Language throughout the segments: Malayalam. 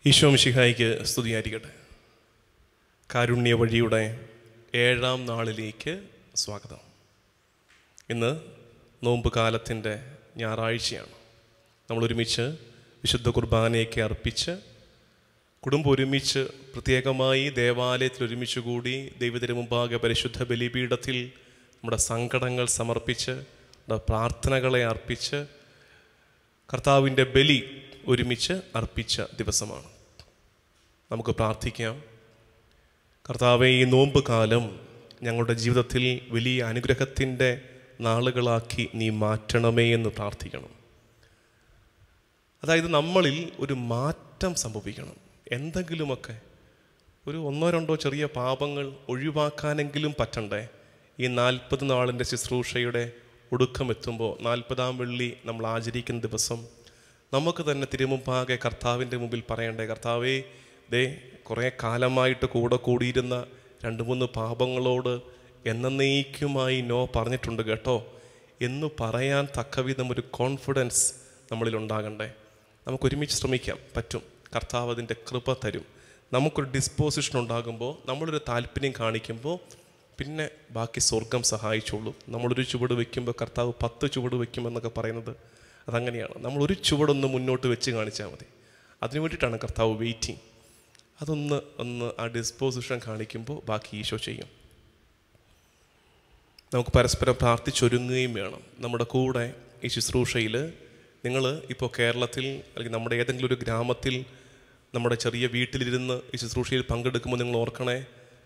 ഈശോ മിശിഹായിക്ക് സ്തുതിയായിരിക്കട്ടെ കാരുണ്യ വഴിയുടെ ഏഴാം നാളിലേക്ക് സ്വാഗതം ഇന്ന് നോമ്പ് കാലത്തിൻ്റെ ഞായറാഴ്ചയാണ് നമ്മൾ ഒരുമിച്ച് വിശുദ്ധ കുർബാനയൊക്കെ അർപ്പിച്ച് കുടുംബം ഒരുമിച്ച് പ്രത്യേകമായി ദേവാലയത്തിൽ ഒരുമിച്ച് കൂടി ദൈവത്തിന് മുമ്പാകെ പരിശുദ്ധ ബലിപീഠത്തിൽ നമ്മുടെ സങ്കടങ്ങൾ സമർപ്പിച്ച് നമ്മുടെ പ്രാർത്ഥനകളെ അർപ്പിച്ച് കർത്താവിൻ്റെ ബലി ഒരുമിച്ച് അർപ്പിച്ച ദിവസമാണ് നമുക്ക് പ്രാർത്ഥിക്കാം കർത്താവെ ഈ നോമ്പ് കാലം ഞങ്ങളുടെ ജീവിതത്തിൽ വലിയ അനുഗ്രഹത്തിൻ്റെ നാളുകളാക്കി നീ മാറ്റണമേ എന്ന് പ്രാർത്ഥിക്കണം അതായത് നമ്മളിൽ ഒരു മാറ്റം സംഭവിക്കണം എന്തെങ്കിലുമൊക്കെ ഒരു ഒന്നോ രണ്ടോ ചെറിയ പാപങ്ങൾ ഒഴിവാക്കാനെങ്കിലും പറ്റണ്ടേ ഈ നാൽപ്പത് നാളിൻ്റെ ശുശ്രൂഷയുടെ ഒടുക്കം എത്തുമ്പോൾ നാൽപ്പതാം വെള്ളി നമ്മൾ ആചരിക്കുന്ന ദിവസം നമുക്ക് തന്നെ തിരുമുമ്പാകെ കർത്താവിൻ്റെ മുമ്പിൽ പറയണ്ടേ കർത്താവേ ദേ കുറേ കാലമായിട്ട് കൂടെ കൂടിയിരുന്ന രണ്ട് മൂന്ന് പാപങ്ങളോട് എന്നേക്കുമായി നോ പറഞ്ഞിട്ടുണ്ട് കേട്ടോ എന്ന് പറയാൻ തക്കവിധം ഒരു കോൺഫിഡൻസ് നമ്മളിൽ ഉണ്ടാകണ്ടേ നമുക്ക് ഒരുമിച്ച് ശ്രമിക്കാം പറ്റും കർത്താവ് അതിൻ്റെ കൃപ തരും നമുക്കൊരു ഡിസ്പോസിഷൻ ഉണ്ടാകുമ്പോൾ നമ്മളൊരു താല്പര്യം കാണിക്കുമ്പോൾ പിന്നെ ബാക്കി സ്വർഗം സഹായിച്ചോളൂ നമ്മളൊരു ചുവട് വെക്കുമ്പോൾ കർത്താവ് പത്ത് ചുവട് വെക്കുമെന്നൊക്കെ പറയുന്നത് അതങ്ങനെയാണ് നമ്മൾ ഒരു ചുവടൊന്ന് മുന്നോട്ട് വെച്ച് കാണിച്ചാൽ മതി അതിനു വേണ്ടിയിട്ടാണ് കർത്താവ് വെയിറ്റിംഗ് അതൊന്ന് ഒന്ന് ആ ഡിസ്പോസിഷൻ കാണിക്കുമ്പോൾ ബാക്കി ഈശോ ചെയ്യും നമുക്ക് പരസ്പരം പ്രാർത്ഥിച്ചൊരുങ്ങുകയും വേണം നമ്മുടെ കൂടെ ഈ ശുശ്രൂഷയിൽ നിങ്ങൾ ഇപ്പോൾ കേരളത്തിൽ അല്ലെങ്കിൽ നമ്മുടെ ഏതെങ്കിലും ഒരു ഗ്രാമത്തിൽ നമ്മുടെ ചെറിയ വീട്ടിലിരുന്ന് ഈ ശുശ്രൂഷയിൽ പങ്കെടുക്കുമ്പോൾ നിങ്ങൾ ഓർക്കണേ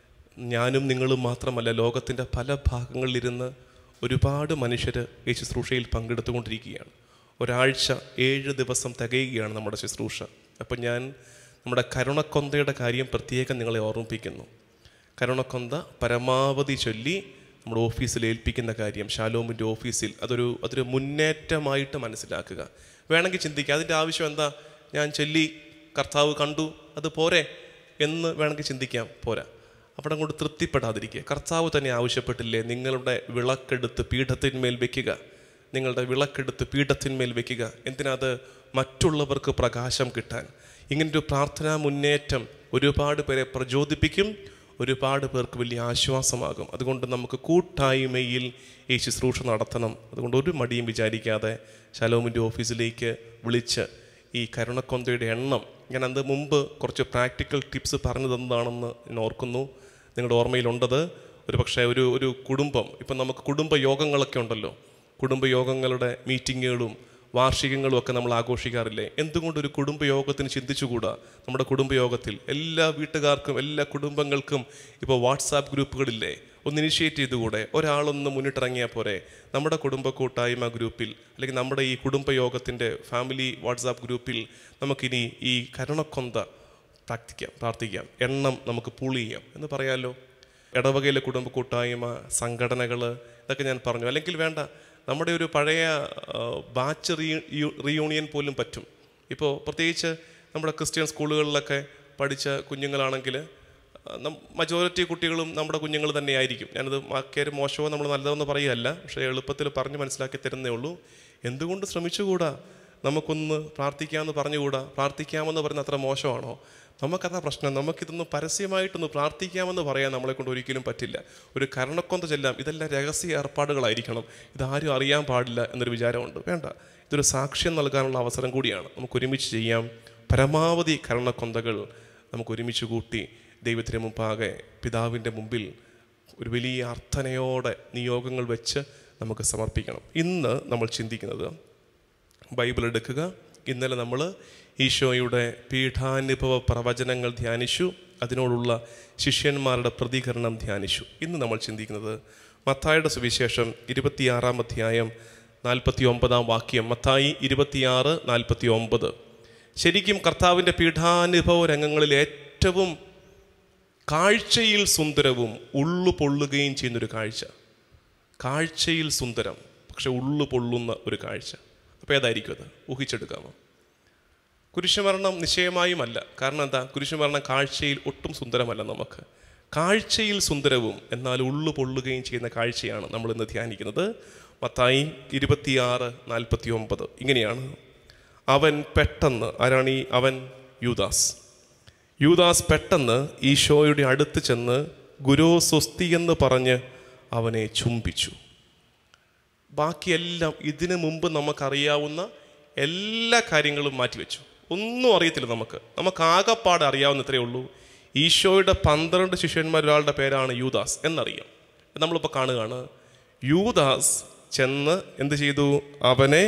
ഞാനും നിങ്ങളും മാത്രമല്ല ലോകത്തിൻ്റെ പല ഭാഗങ്ങളിലിരുന്ന് ഒരുപാട് മനുഷ്യർ ഈ ശുശ്രൂഷയിൽ പങ്കെടുത്തുകൊണ്ടിരിക്കുകയാണ് ഒരാഴ്ച ഏഴ് ദിവസം തികയുകയാണ് നമ്മുടെ ശുശ്രൂഷ അപ്പം ഞാൻ നമ്മുടെ കരുണക്കൊന്തയുടെ കാര്യം പ്രത്യേകം നിങ്ങളെ ഓർമ്മിപ്പിക്കുന്നു കരുണക്കൊന്ത പരമാവധി ചൊല്ലി നമ്മുടെ ഓഫീസിൽ ഏൽപ്പിക്കുന്ന കാര്യം ഷാലോമിൻ്റെ ഓഫീസിൽ അതൊരു അതൊരു മുന്നേറ്റമായിട്ട് മനസ്സിലാക്കുക വേണമെങ്കിൽ ചിന്തിക്കുക അതിൻ്റെ ആവശ്യം എന്താ ഞാൻ ചൊല്ലി കർത്താവ് കണ്ടു അത് പോരെ എന്ന് വേണമെങ്കിൽ ചിന്തിക്കാം പോരാ അവിടെ കൊണ്ട് തൃപ്തിപ്പെടാതിരിക്കുക കർത്താവ് തന്നെ ആവശ്യപ്പെട്ടില്ലേ നിങ്ങളുടെ വിളക്കെടുത്ത് പീഠത്തിന്മേൽ വെക്കുക നിങ്ങളുടെ വിളക്കെടുത്ത് പീഠത്തിന്മേൽ വെക്കുക എന്തിനാ അത് മറ്റുള്ളവർക്ക് പ്രകാശം കിട്ടാൻ ഇങ്ങനൊരു പ്രാർത്ഥനാ മുന്നേറ്റം ഒരുപാട് പേരെ പ്രചോദിപ്പിക്കും ഒരുപാട് പേർക്ക് വലിയ ആശ്വാസമാകും അതുകൊണ്ട് നമുക്ക് കൂട്ടായ്മയിൽ ഈ ശുശ്രൂഷ നടത്തണം അതുകൊണ്ട് ഒരു മടിയും വിചാരിക്കാതെ ശലോമിൻ്റെ ഓഫീസിലേക്ക് വിളിച്ച് ഈ കരുണക്കൊന്തയുടെ എണ്ണം ഞാൻ അത് മുമ്പ് കുറച്ച് പ്രാക്ടിക്കൽ ടിപ്സ് പറഞ്ഞു തന്നതാണെന്ന് ഞാൻ ഓർക്കുന്നു നിങ്ങളുടെ ഓർമ്മയിലുണ്ടത് ഒരു പക്ഷേ ഒരു ഒരു കുടുംബം ഇപ്പം നമുക്ക് കുടുംബ യോഗങ്ങളൊക്കെ ഉണ്ടല്ലോ കുടുംബ യോഗങ്ങളുടെ മീറ്റിങ്ങുകളും വാർഷികങ്ങളും ഒക്കെ നമ്മൾ ആഘോഷിക്കാറില്ലേ എന്തുകൊണ്ട് ഒരു കുടുംബയോഗത്തിന് ചിന്തിച്ചുകൂടാ നമ്മുടെ കുടുംബയോഗത്തിൽ എല്ലാ വീട്ടുകാർക്കും എല്ലാ കുടുംബങ്ങൾക്കും ഇപ്പോൾ വാട്സാപ്പ് ഗ്രൂപ്പുകളില്ലേ ഒന്ന് ഇനിഷ്യേറ്റ് ചെയ്തുകൂടെ ഒരാളൊന്ന് മുന്നിട്ടിറങ്ങിയാൽ പോരെ നമ്മുടെ കുടുംബ കൂട്ടായ്മ ഗ്രൂപ്പിൽ അല്ലെങ്കിൽ നമ്മുടെ ഈ കുടുംബയോഗത്തിൻ്റെ ഫാമിലി വാട്സാപ്പ് ഗ്രൂപ്പിൽ നമുക്കിനി ഈ കരുണക്കൊന്ത പ്രാർത്ഥിക്കാം പ്രാർത്ഥിക്കാം എണ്ണം നമുക്ക് പൂൾ ചെയ്യാം എന്ന് പറയാമല്ലോ ഇടവകയിലെ കുടുംബ കൂട്ടായ്മ സംഘടനകൾ ഇതൊക്കെ ഞാൻ പറഞ്ഞു അല്ലെങ്കിൽ വേണ്ട നമ്മുടെ ഒരു പഴയ ബാച്ച് റീ റീയൂണിയൻ പോലും പറ്റും ഇപ്പോൾ പ്രത്യേകിച്ച് നമ്മുടെ ക്രിസ്ത്യൻ സ്കൂളുകളിലൊക്കെ പഠിച്ച കുഞ്ഞുങ്ങളാണെങ്കിൽ മജോറിറ്റി കുട്ടികളും നമ്മുടെ കുഞ്ഞുങ്ങൾ തന്നെയായിരിക്കും ഞാനത് മാക്കേര് മോശമോ നമ്മൾ നല്ലതെന്ന് പറയുകയല്ല പക്ഷേ എളുപ്പത്തിൽ പറഞ്ഞ് മനസ്സിലാക്കി തരുന്നേ ഉള്ളൂ എന്തുകൊണ്ട് ശ്രമിച്ചുകൂടാ നമുക്കൊന്ന് പ്രാർത്ഥിക്കാമെന്ന് പറഞ്ഞുകൂടാ പ്രാർത്ഥിക്കാമെന്ന് പറയുന്നത് അത്ര മോശമാണോ നമുക്കതാ പ്രശ്നം നമുക്കിതൊന്ന് പരസ്യമായിട്ടൊന്ന് പ്രാർത്ഥിക്കാമെന്ന് പറയാൻ നമ്മളെ കൊണ്ട് ഒരിക്കലും പറ്റില്ല ഒരു കരണക്കൊന്ത ചെല്ലാം ഇതെല്ലാം രഹസ്യ ഏർപ്പാടുകളായിരിക്കണം ഇതാരും അറിയാൻ പാടില്ല എന്നൊരു വിചാരമുണ്ട് വേണ്ട ഇതൊരു സാക്ഷ്യം നൽകാനുള്ള അവസരം കൂടിയാണ് നമുക്ക് ഒരുമിച്ച് ചെയ്യാം പരമാവധി കരണക്കൊന്തകൾ നമുക്ക് ഒരുമിച്ച് കൂട്ടി ദൈവത്തിന് മുമ്പാകെ പിതാവിൻ്റെ മുമ്പിൽ ഒരു വലിയ അർത്ഥനയോടെ നിയോഗങ്ങൾ വെച്ച് നമുക്ക് സമർപ്പിക്കണം ഇന്ന് നമ്മൾ ചിന്തിക്കുന്നത് ബൈബിൾ എടുക്കുക ഇന്നലെ നമ്മൾ ഈശോയുടെ പീഠാനുഭവ പ്രവചനങ്ങൾ ധ്യാനിച്ചു അതിനോടുള്ള ശിഷ്യന്മാരുടെ പ്രതികരണം ധ്യാനിച്ചു ഇന്ന് നമ്മൾ ചിന്തിക്കുന്നത് മത്തായുടെ സുവിശേഷം ഇരുപത്തിയാറാം അധ്യായം നാൽപ്പത്തി ഒമ്പതാം വാക്യം മത്തായി ഇരുപത്തിയാറ് നാൽപ്പത്തി ഒമ്പത് ശരിക്കും കർത്താവിൻ്റെ പീഠാനുഭവ രംഗങ്ങളിൽ ഏറ്റവും കാഴ്ചയിൽ സുന്ദരവും ഉള്ളു പൊള്ളുകയും ചെയ്യുന്നൊരു കാഴ്ച കാഴ്ചയിൽ സുന്ദരം പക്ഷെ ഉള്ളു പൊള്ളുന്ന ഒരു കാഴ്ച അപ്പോൾ ഏതായിരിക്കും അത് ഊഹിച്ചെടുക്കാമോ കുരിശുമരണം നിശ്ചയമായുമല്ല കാരണം എന്താ കുരിശുമരണം കാഴ്ചയിൽ ഒട്ടും സുന്ദരമല്ല നമുക്ക് കാഴ്ചയിൽ സുന്ദരവും എന്നാൽ ഉള്ളു പൊള്ളുകയും ചെയ്യുന്ന കാഴ്ചയാണ് നമ്മൾ ഇന്ന് ധ്യാനിക്കുന്നത് മത്തായി ഇരുപത്തിയാറ് നാൽപ്പത്തി ഒമ്പത് ഇങ്ങനെയാണ് അവൻ പെട്ടെന്ന് ആരാണ് ഈ അവൻ യൂദാസ് യൂദാസ് പെട്ടെന്ന് ഈശോയുടെ അടുത്ത് ചെന്ന് ഗുരു സ്വസ്തി എന്ന് പറഞ്ഞ് അവനെ ചുംബിച്ചു ബാക്കിയെല്ലാം ഇതിനു മുമ്പ് നമുക്കറിയാവുന്ന എല്ലാ കാര്യങ്ങളും മാറ്റിവെച്ചു ഒന്നും അറിയത്തില്ല നമുക്ക് നമുക്ക് ആകെപ്പാടെ അറിയാവുന്ന ഇത്രയേ ഉള്ളൂ ഈശോയുടെ പന്ത്രണ്ട് ശിഷ്യന്മാർ ഒരാളുടെ പേരാണ് യൂദാസ് എന്നറിയാം നമ്മളിപ്പോൾ കാണുകയാണ് യൂദാസ് ചെന്ന് എന്ത് ചെയ്തു അവനെ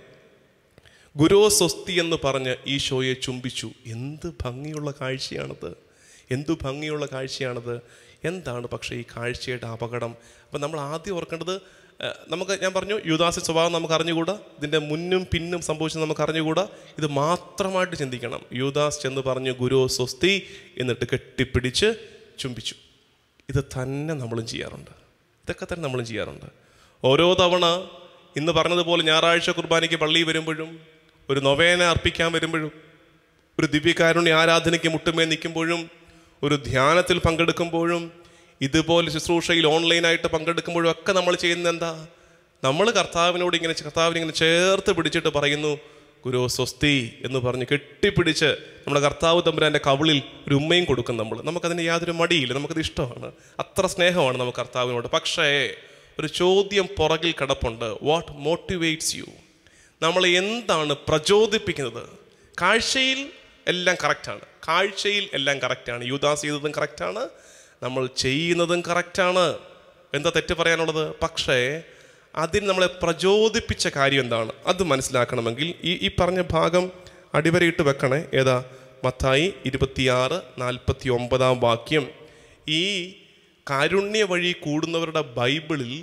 ഗുരു സ്വസ്തി എന്ന് പറഞ്ഞ് ഈശോയെ ചുംബിച്ചു എന്ത് ഭംഗിയുള്ള കാഴ്ചയാണത് എന്തു ഭംഗിയുള്ള കാഴ്ചയാണത് എന്താണ് പക്ഷേ ഈ കാഴ്ചയുടെ അപകടം അപ്പം നമ്മൾ ആദ്യം ഓർക്കേണ്ടത് ഏഹ്, നമുക്ക് ഞാൻ പറഞ്ഞു യുദാസ സ്വഭാവം നമുക്ക് അറിഞ്ഞുകൂടാ ഇതിൻ്റെ മുന്നും പിന്നും സംഭവിച്ചത് നമുക്ക് അറിഞ്ഞുകൂടാ ഇത് മാത്രമായിട്ട് ചിന്തിക്കണം യുദാസ് ചെന്ന് പറഞ്ഞു ഗുരു സ്വസ്തി എന്നിട്ട് കെട്ടിപ്പിടിച്ച് ചുംബിച്ചു ഇത് തന്നെ നമ്മളും ചെയ്യാറുണ്ട് ഇതൊക്കെ തന്നെ നമ്മളും ചെയ്യാറുണ്ട് ഓരോ തവണ ഇന്ന് പറഞ്ഞതുപോലെ ഞായറാഴ്ച കുർബാനയ്ക്ക് പള്ളിയിൽ വരുമ്പോഴും ഒരു നൊവേന അർപ്പിക്കാൻ വരുമ്പോഴും ഒരു ദിവ്യകാരുണ്യ ആരാധനയ്ക്ക് മുട്ടുമേ നിൽക്കുമ്പോഴും ഒരു ധ്യാനത്തിൽ പങ്കെടുക്കുമ്പോഴും ഇതുപോലെ ശുശ്രൂഷയിൽ ഓൺലൈനായിട്ട് പങ്കെടുക്കുമ്പോഴും ഒക്കെ നമ്മൾ ചെയ്യുന്നത് എന്താ നമ്മൾ കർത്താവിനോട് ഇങ്ങനെ കർത്താവിനെ ഇങ്ങനെ ചേർത്ത് പിടിച്ചിട്ട് പറയുന്നു ഗുരു സ്വസ്തി എന്ന് പറഞ്ഞ് കെട്ടിപ്പിടിച്ച് നമ്മുടെ കർത്താവ് തമ്പുരാൻ്റെ കവിളിൽ ഒരു ഉമ്മയും കൊടുക്കും നമ്മൾ നമുക്കതിന് യാതൊരു മടിയില്ല നമുക്കത് ഇഷ്ടമാണ് അത്ര സ്നേഹമാണ് നമുക്ക് കർത്താവിനോട് പക്ഷേ ഒരു ചോദ്യം പുറകിൽ കിടപ്പുണ്ട് വാട്ട് മോട്ടിവേറ്റ്സ് യു നമ്മളെ എന്താണ് പ്രചോദിപ്പിക്കുന്നത് കാഴ്ചയിൽ എല്ലാം കറക്റ്റാണ് കാഴ്ചയിൽ എല്ലാം കറക്റ്റാണ് യൂദാസ് ചെയ്തതും കറക്റ്റാണ് നമ്മൾ ചെയ്യുന്നതും കറക്റ്റാണ് എന്താ തെറ്റ് പറയാനുള്ളത് പക്ഷേ അതിന് നമ്മളെ പ്രചോദിപ്പിച്ച കാര്യം എന്താണ് അത് മനസ്സിലാക്കണമെങ്കിൽ ഈ ഈ പറഞ്ഞ ഭാഗം അടിവരയിട്ട് വെക്കണേ ഏതാ മത്തായി ഇരുപത്തിയാറ് നാൽപ്പത്തി ഒമ്പതാം വാക്യം ഈ കാരുണ്യ വഴി കൂടുന്നവരുടെ ബൈബിളിൽ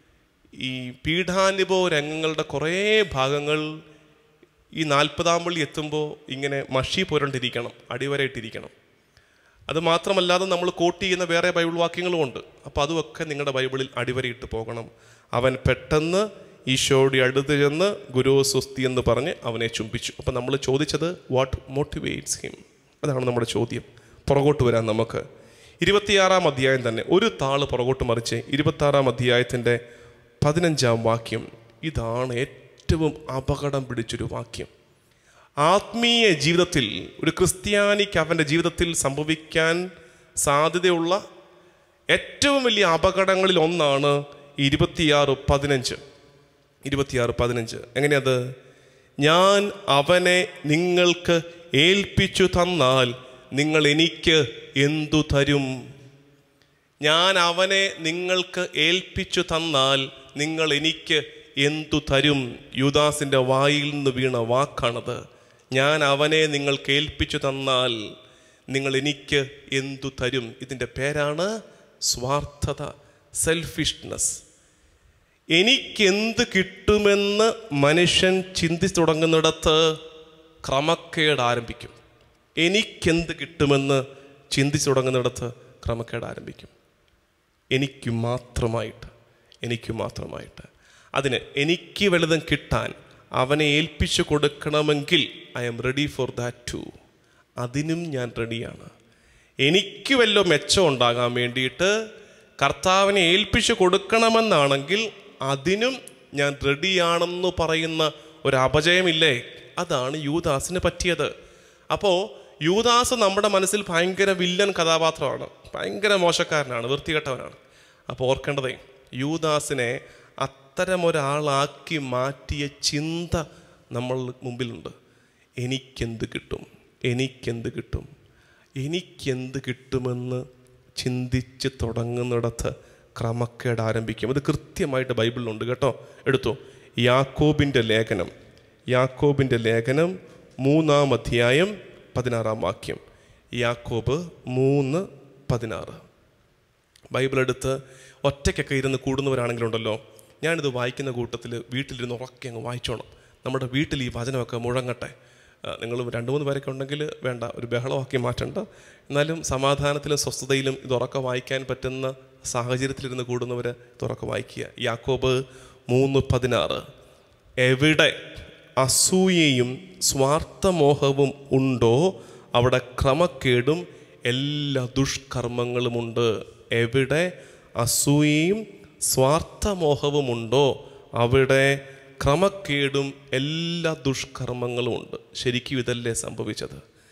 ഈ പീഠാനുഭവ രംഗങ്ങളുടെ കുറേ ഭാഗങ്ങൾ ഈ നാൽപ്പതാം പള്ളി എത്തുമ്പോൾ ഇങ്ങനെ മഷി പുരണ്ടിരിക്കണം അടിവരയിട്ടിരിക്കണം അത് മാത്രമല്ലാതെ നമ്മൾ കോട്ട് ചെയ്യുന്ന വേറെ ബൈബിൾ വാക്യങ്ങളും ഉണ്ട് അപ്പോൾ അതുമൊക്കെ നിങ്ങളുടെ ബൈബിളിൽ അടിവരയിട്ട് പോകണം അവൻ പെട്ടെന്ന് ഈശോയുടെ അടുത്ത് ചെന്ന് ഗുരു സ്വസ്തി എന്ന് പറഞ്ഞ് അവനെ ചുംബിച്ചു അപ്പം നമ്മൾ ചോദിച്ചത് വാട്ട് മോട്ടിവേറ്റ്സ് ഹിം അതാണ് നമ്മുടെ ചോദ്യം പുറകോട്ട് വരാൻ നമുക്ക് ഇരുപത്തിയാറാം അധ്യായം തന്നെ ഒരു താള് പുറകോട്ട് മറിച്ച് ഇരുപത്താറാം അധ്യായത്തിൻ്റെ പതിനഞ്ചാം വാക്യം ഇതാണ് ഏറ്റവും അപകടം പിടിച്ചൊരു വാക്യം ആത്മീയ ജീവിതത്തിൽ ഒരു ക്രിസ്ത്യാനിക്ക് അവൻ്റെ ജീവിതത്തിൽ സംഭവിക്കാൻ സാധ്യതയുള്ള ഏറ്റവും വലിയ അപകടങ്ങളിൽ ഒന്നാണ് ഇരുപത്തിയാറ് പതിനഞ്ച് ഇരുപത്തിയാറ് പതിനഞ്ച് എങ്ങനെയത് ഞാൻ അവനെ നിങ്ങൾക്ക് ഏൽപ്പിച്ചു തന്നാൽ നിങ്ങൾ എനിക്ക് എന്തു തരും ഞാൻ അവനെ നിങ്ങൾക്ക് ഏൽപ്പിച്ചു തന്നാൽ നിങ്ങൾ എനിക്ക് എന്തു തരും യുദാസിൻ്റെ വായിൽ നിന്ന് വീണ വാക്കാണത് ഞാൻ അവനെ നിങ്ങൾക്ക് ഏൽപ്പിച്ചു തന്നാൽ നിങ്ങൾ എനിക്ക് എന്തു തരും ഇതിൻ്റെ പേരാണ് സ്വാർത്ഥത സെൽഫിഷ്നെസ് എനിക്കെന്ത് കിട്ടുമെന്ന് മനുഷ്യൻ ചിന്തിച്ചു തുടങ്ങുന്നിടത്ത് ക്രമക്കേട് ആരംഭിക്കും എനിക്കെന്ത് കിട്ടുമെന്ന് ചിന്തിച്ചു തുടങ്ങുന്നിടത്ത് ക്രമക്കേട് ആരംഭിക്കും എനിക്ക് മാത്രമായിട്ട് എനിക്ക് മാത്രമായിട്ട് അതിന് എനിക്ക് വലുതും കിട്ടാൻ അവനെ ഏൽപ്പിച്ചു കൊടുക്കണമെങ്കിൽ I'm ready for that too അതിനും ഞാൻ റെഡിയാണ് എനിക്ക് വല്ല മെച്ചം ഉണ്ടാകാൻ വേണ്ടിയിട്ട് കർത്താവിനെ ഏൽപ്പിച്ചു കൊടുക്കണമെന്നാണെങ്കിൽ അതിനും ഞാൻ റെഡിയാണെന്ന് പറയുന്ന ഒരു അപജയമില്ലേ അതാണ് യൂദാസിന് പറ്റിയത് അപ്പോൾ യൂദാസ് നമ്മുടെ മനസ്സിൽ ഭയങ്കര വില്ലൻ കഥാപാത്രമാണ് ഭയങ്കര മോശക്കാരനാണ് വൃത്തികെട്ടവനാണ് അപ്പോൾ ഓർക്കേണ്ടതേ യൂദാസിനെ അത്തരമൊരാളാക്കി മാറ്റിയ ചിന്ത നമ്മൾ മുമ്പിലുണ്ട് എനിക്കെന്ത് കിട്ടും എനിക്കെന്ത് കിട്ടും എനിക്കെന്ത് കിട്ടുമെന്ന് ചിന്തിച്ച് തുടങ്ങുന്നിടത്ത് ക്രമക്കേട് ആരംഭിക്കും അത് കൃത്യമായിട്ട് ബൈബിളിലുണ്ട് കേട്ടോ എടുത്തോ യാക്കോബിൻ്റെ ലേഖനം യാക്കോബിൻ്റെ ലേഖനം മൂന്നാം അധ്യായം പതിനാറാം വാക്യം യാക്കോബ് മൂന്ന് പതിനാറ് ബൈബിൾ എടുത്ത് ഒറ്റയ്ക്കൊക്കെ ഇരുന്ന് കൂടുന്നവരാണെങ്കിലുണ്ടല്ലോ ഞാനിത് വായിക്കുന്ന കൂട്ടത്തിൽ വീട്ടിലിരുന്ന് ഉറക്കെ അങ്ങ് വായിച്ചോണം നമ്മുടെ വീട്ടിൽ ഈ വചനമൊക്കെ മുഴങ്ങട്ടെ നിങ്ങൾ രണ്ട് മൂന്ന് പേരൊക്കെ ഉണ്ടെങ്കിൽ വേണ്ട ഒരു ബഹളമാക്കി മാറ്റണ്ട എന്നാലും സമാധാനത്തിലും സ്വസ്ഥതയിലും ഇത് ഉറക്കെ വായിക്കാൻ പറ്റുന്ന സാഹചര്യത്തിലിരുന്ന് കൂടുന്നവർ ഇത് ഉറക്കെ വായിക്കുക യാക്കോബ് മൂന്ന് പതിനാറ് എവിടെ അസൂയയും സ്വാർത്ഥമോഹവും ഉണ്ടോ അവിടെ ക്രമക്കേടും എല്ലാ ദുഷ്കർമ്മങ്ങളുമുണ്ട് എവിടെ അസൂയയും സ്വാർത്ഥമോഹവുമുണ്ടോ അവിടെ ക്രമക്കേടും എല്ലാ ദുഷ്കർമ്മങ്ങളും ഉണ്ട് ശരിക്കും ഇതല്ലേ സംഭവിച്ചത്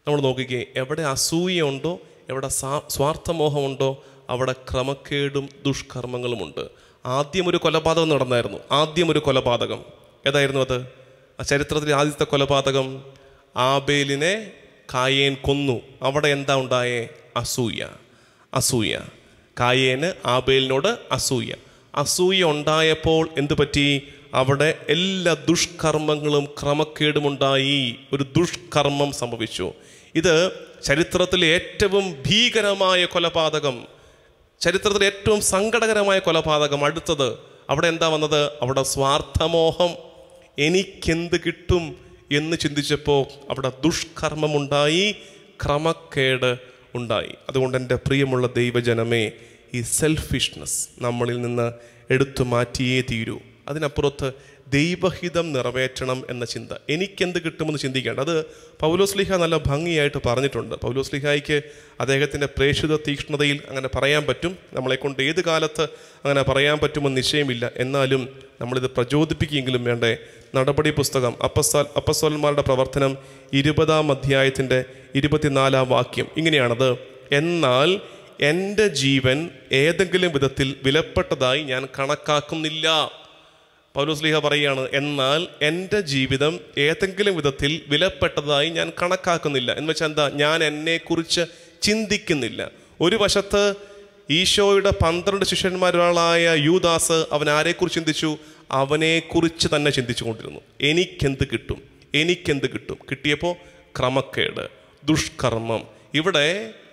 നമ്മൾ നോക്കിക്കേ എവിടെ അസൂയുണ്ടോ എവിടെ സാ- സ്വാർത്ഥമോഹമുണ്ടോ അവിടെ ക്രമക്കേടും ദുഷ്കർമ്മങ്ങളുമുണ്ട് ആദ്യം ഒരു കൊലപാതകം നടന്നായിരുന്നു ആദ്യം ഒരു കൊലപാതകം ഏതായിരുന്നു അത് ആ ചരിത്രത്തിലെ ആദ്യത്തെ കൊലപാതകം ആബേലിനെ കായേൻ കൊന്നു അവിടെ എന്താ ഉണ്ടായേ അസൂയ അസൂയ കായേന് ആബേലിനോട് അസൂയ അസൂയ ഉണ്ടായപ്പോൾ എന്തു പറ്റി അവിടെ എല്ലാ ദുഷ്കർമ്മങ്ങളും ക്രമക്കേടുമുണ്ടായി ഒരു ദുഷ്കർമ്മം സംഭവിച്ചു ഇത് ചരിത്രത്തിലെ ഏറ്റവും ഭീകരമായ കൊലപാതകം ചരിത്രത്തിലെ ഏറ്റവും സങ്കടകരമായ കൊലപാതകം അടുത്തത് അവിടെ എന്താ വന്നത് അവിടെ സ്വാർത്ഥമോഹം എനിക്കെന്ത് കിട്ടും എന്ന് ചിന്തിച്ചപ്പോൾ അവിടെ ദുഷ്കർമ്മമുണ്ടായി ക്രമക്കേട് ഉണ്ടായി അതുകൊണ്ട് എൻ്റെ പ്രിയമുള്ള ദൈവജനമേ ഈ സെൽഫിഷ്നെസ് നമ്മളിൽ നിന്ന് എടുത്തു മാറ്റിയേ തീരൂ അതിനപ്പുറത്ത് ദൈവഹിതം നിറവേറ്റണം എന്ന ചിന്ത എനിക്കെന്ത് കിട്ടുമെന്ന് ചിന്തിക്കേണ്ട അത് പൗലോസ്ലിഹ നല്ല ഭംഗിയായിട്ട് പറഞ്ഞിട്ടുണ്ട് പൗലോസ്ലിഹായ്ക്ക് അദ്ദേഹത്തിൻ്റെ പ്രേക്ഷിത തീക്ഷ്ണതയിൽ അങ്ങനെ പറയാൻ പറ്റും നമ്മളെക്കൊണ്ട് ഏത് കാലത്ത് അങ്ങനെ പറയാൻ പറ്റുമെന്ന് നിശ്ചയമില്ല എന്നാലും നമ്മളിത് പ്രചോദിപ്പിക്കുമെങ്കിലും വേണ്ടേ നടപടി പുസ്തകം അപ്പസ്സാൽ അപ്പസ്വലന്മാരുടെ പ്രവർത്തനം ഇരുപതാം അധ്യായത്തിൻ്റെ ഇരുപത്തിനാലാം വാക്യം ഇങ്ങനെയാണത് എന്നാൽ എൻ്റെ ജീവൻ ഏതെങ്കിലും വിധത്തിൽ വിലപ്പെട്ടതായി ഞാൻ കണക്കാക്കുന്നില്ല പൗലോസ്ലിഹ പറയുകയാണ് എന്നാൽ എൻ്റെ ജീവിതം ഏതെങ്കിലും വിധത്തിൽ വിലപ്പെട്ടതായി ഞാൻ കണക്കാക്കുന്നില്ല എന്ന് വെച്ചാൽ എന്താ ഞാൻ എന്നെക്കുറിച്ച് ചിന്തിക്കുന്നില്ല ഒരു വശത്ത് ഈശോയുടെ പന്ത്രണ്ട് ശിഷ്യന്മാരൊരാളായ യൂദാസ് അവൻ ആരെക്കുറിച്ച് ചിന്തിച്ചു അവനെക്കുറിച്ച് തന്നെ ചിന്തിച്ചു കൊണ്ടിരുന്നു എനിക്കെന്ത് കിട്ടും എനിക്കെന്ത് കിട്ടും കിട്ടിയപ്പോൾ ക്രമക്കേട് ദുഷ്കർമ്മം ഇവിടെ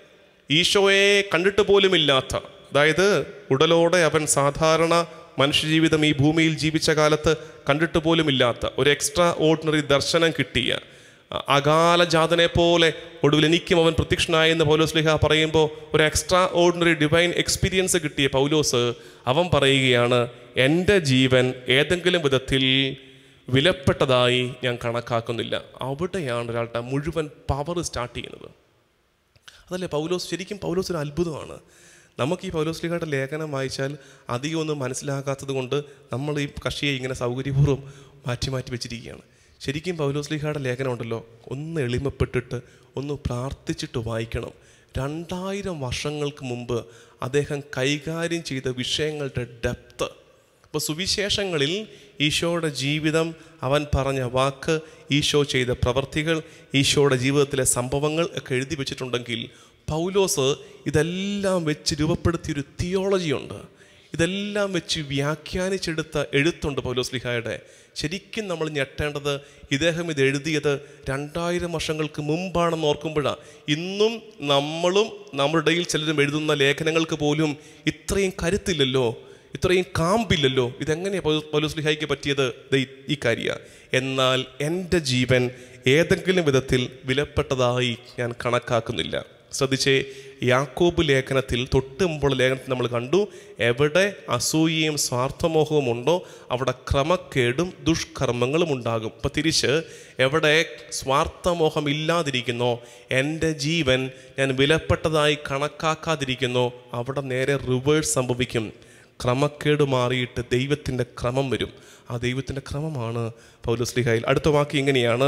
ഈശോയെ കണ്ടിട്ട് പോലുമില്ലാത്ത അതായത് ഉടലോടെ അവൻ സാധാരണ മനുഷ്യജീവിതം ഈ ഭൂമിയിൽ ജീവിച്ച കാലത്ത് കണ്ടിട്ട് പോലുമില്ലാത്ത ഒരു എക്സ്ട്രാ ഓർഡിനറി ദർശനം കിട്ടിയ അ- അകാല ജാതനെ പോലെ ഒടുവിൽ എനിക്കും അവൻ പ്രത്യക്ഷനായെന്ന് പൗലോസ് ലിഹ പറയുമ്പോൾ ഒരു എക്സ്ട്രാ ഓർഡിനറി ഡിവൈൻ എക്സ്പീരിയൻസ് കിട്ടിയ പൗലോസ് അവൻ പറയുകയാണ് എൻ്റെ ജീവൻ ഏതെങ്കിലും വിധത്തിൽ വിലപ്പെട്ടതായി ഞാൻ കണക്കാക്കുന്നില്ല അവിടെയാണ് ഒരാളുടെ മുഴുവൻ പവർ സ്റ്റാർട്ട് ചെയ്യുന്നത് അതല്ലേ പൗലോസ് ശരിക്കും പൗലോസ് ഒരു അത്ഭുതമാണ് നമുക്ക് ഈ പൗലോസ്ലിഹയുടെ ലേഖനം വായിച്ചാൽ അധികം ഒന്നും മനസ്സിലാകാത്തത് കൊണ്ട് നമ്മൾ ഈ കക്ഷിയെ ഇങ്ങനെ സൗകര്യപൂർവ്വം മാറ്റി മാറ്റി വെച്ചിരിക്കുകയാണ് ശരിക്കും പൗലോസ്ലിഹയുടെ ലേഖനം ഉണ്ടല്ലോ ഒന്ന് എളിമപ്പെട്ടിട്ട് ഒന്ന് പ്രാർത്ഥിച്ചിട്ട് വായിക്കണം രണ്ടായിരം വർഷങ്ങൾക്ക് മുമ്പ് അദ്ദേഹം കൈകാര്യം ചെയ്ത വിഷയങ്ങളുടെ ഡെപ്ത് അപ്പോൾ സുവിശേഷങ്ങളിൽ ഈശോയുടെ ജീവിതം അവൻ പറഞ്ഞ വാക്ക് ഈശോ ചെയ്ത പ്രവർത്തികൾ ഈശോയുടെ ജീവിതത്തിലെ സംഭവങ്ങൾ ഒക്കെ എഴുതി വെച്ചിട്ടുണ്ടെങ്കിൽ പൗലോസ് ഇതെല്ലാം വെച്ച് രൂപപ്പെടുത്തിയൊരു തിയോളജിയുണ്ട് ഇതെല്ലാം വെച്ച് വ്യാഖ്യാനിച്ചെടുത്ത എഴുത്തുണ്ട് പൗലോസ് ലിഹായുടെ ശരിക്കും നമ്മൾ ഞെട്ടേണ്ടത് ഇദ്ദേഹം ഇത് എഴുതിയത് രണ്ടായിരം വർഷങ്ങൾക്ക് മുമ്പാണെന്ന് ഓർക്കുമ്പോഴാണ് ഇന്നും നമ്മളും നമ്മുടെ ഇടയിൽ ചിലരും എഴുതുന്ന ലേഖനങ്ങൾക്ക് പോലും ഇത്രയും കരുത്തില്ലല്ലോ ഇത്രയും കാമ്പില്ലല്ലോ ഇതെങ്ങനെയാണ് പൗലോസ്ലിഹായിക്ക് പറ്റിയത് ദേ ഈ- ഈ കാര്യ എന്നാൽ എൻ്റെ ജീവൻ ഏതെങ്കിലും വിധത്തിൽ വിലപ്പെട്ടതായി ഞാൻ കണക്കാക്കുന്നില്ല ശ്രദ്ധിച്ചേ യാക്കോബ് ലേഖനത്തിൽ തൊട്ട് മുമ്പുള്ള ലേഖനത്തിൽ നമ്മൾ കണ്ടു എവിടെ അസൂയയും സ്വാർത്ഥമോഹവും ഉണ്ടോ അവിടെ ക്രമക്കേടും ദുഷ്കർമ്മങ്ങളും ഉണ്ടാകും ഇപ്പം തിരിച്ച് എവിടെ സ്വാർത്ഥമോഹം ഇല്ലാതിരിക്കുന്നോ എൻ്റെ ജീവൻ ഞാൻ വിലപ്പെട്ടതായി കണക്കാക്കാതിരിക്കുന്നോ അവിടെ നേരെ റിവേഴ്സ് സംഭവിക്കും ക്രമക്കേട് മാറിയിട്ട് ദൈവത്തിൻ്റെ ക്രമം വരും ആ ദൈവത്തിൻ്റെ ക്രമമാണ് പൗലോസ്ലിഹായിൽ അടുത്ത വാക്ക് ഇങ്ങനെയാണ്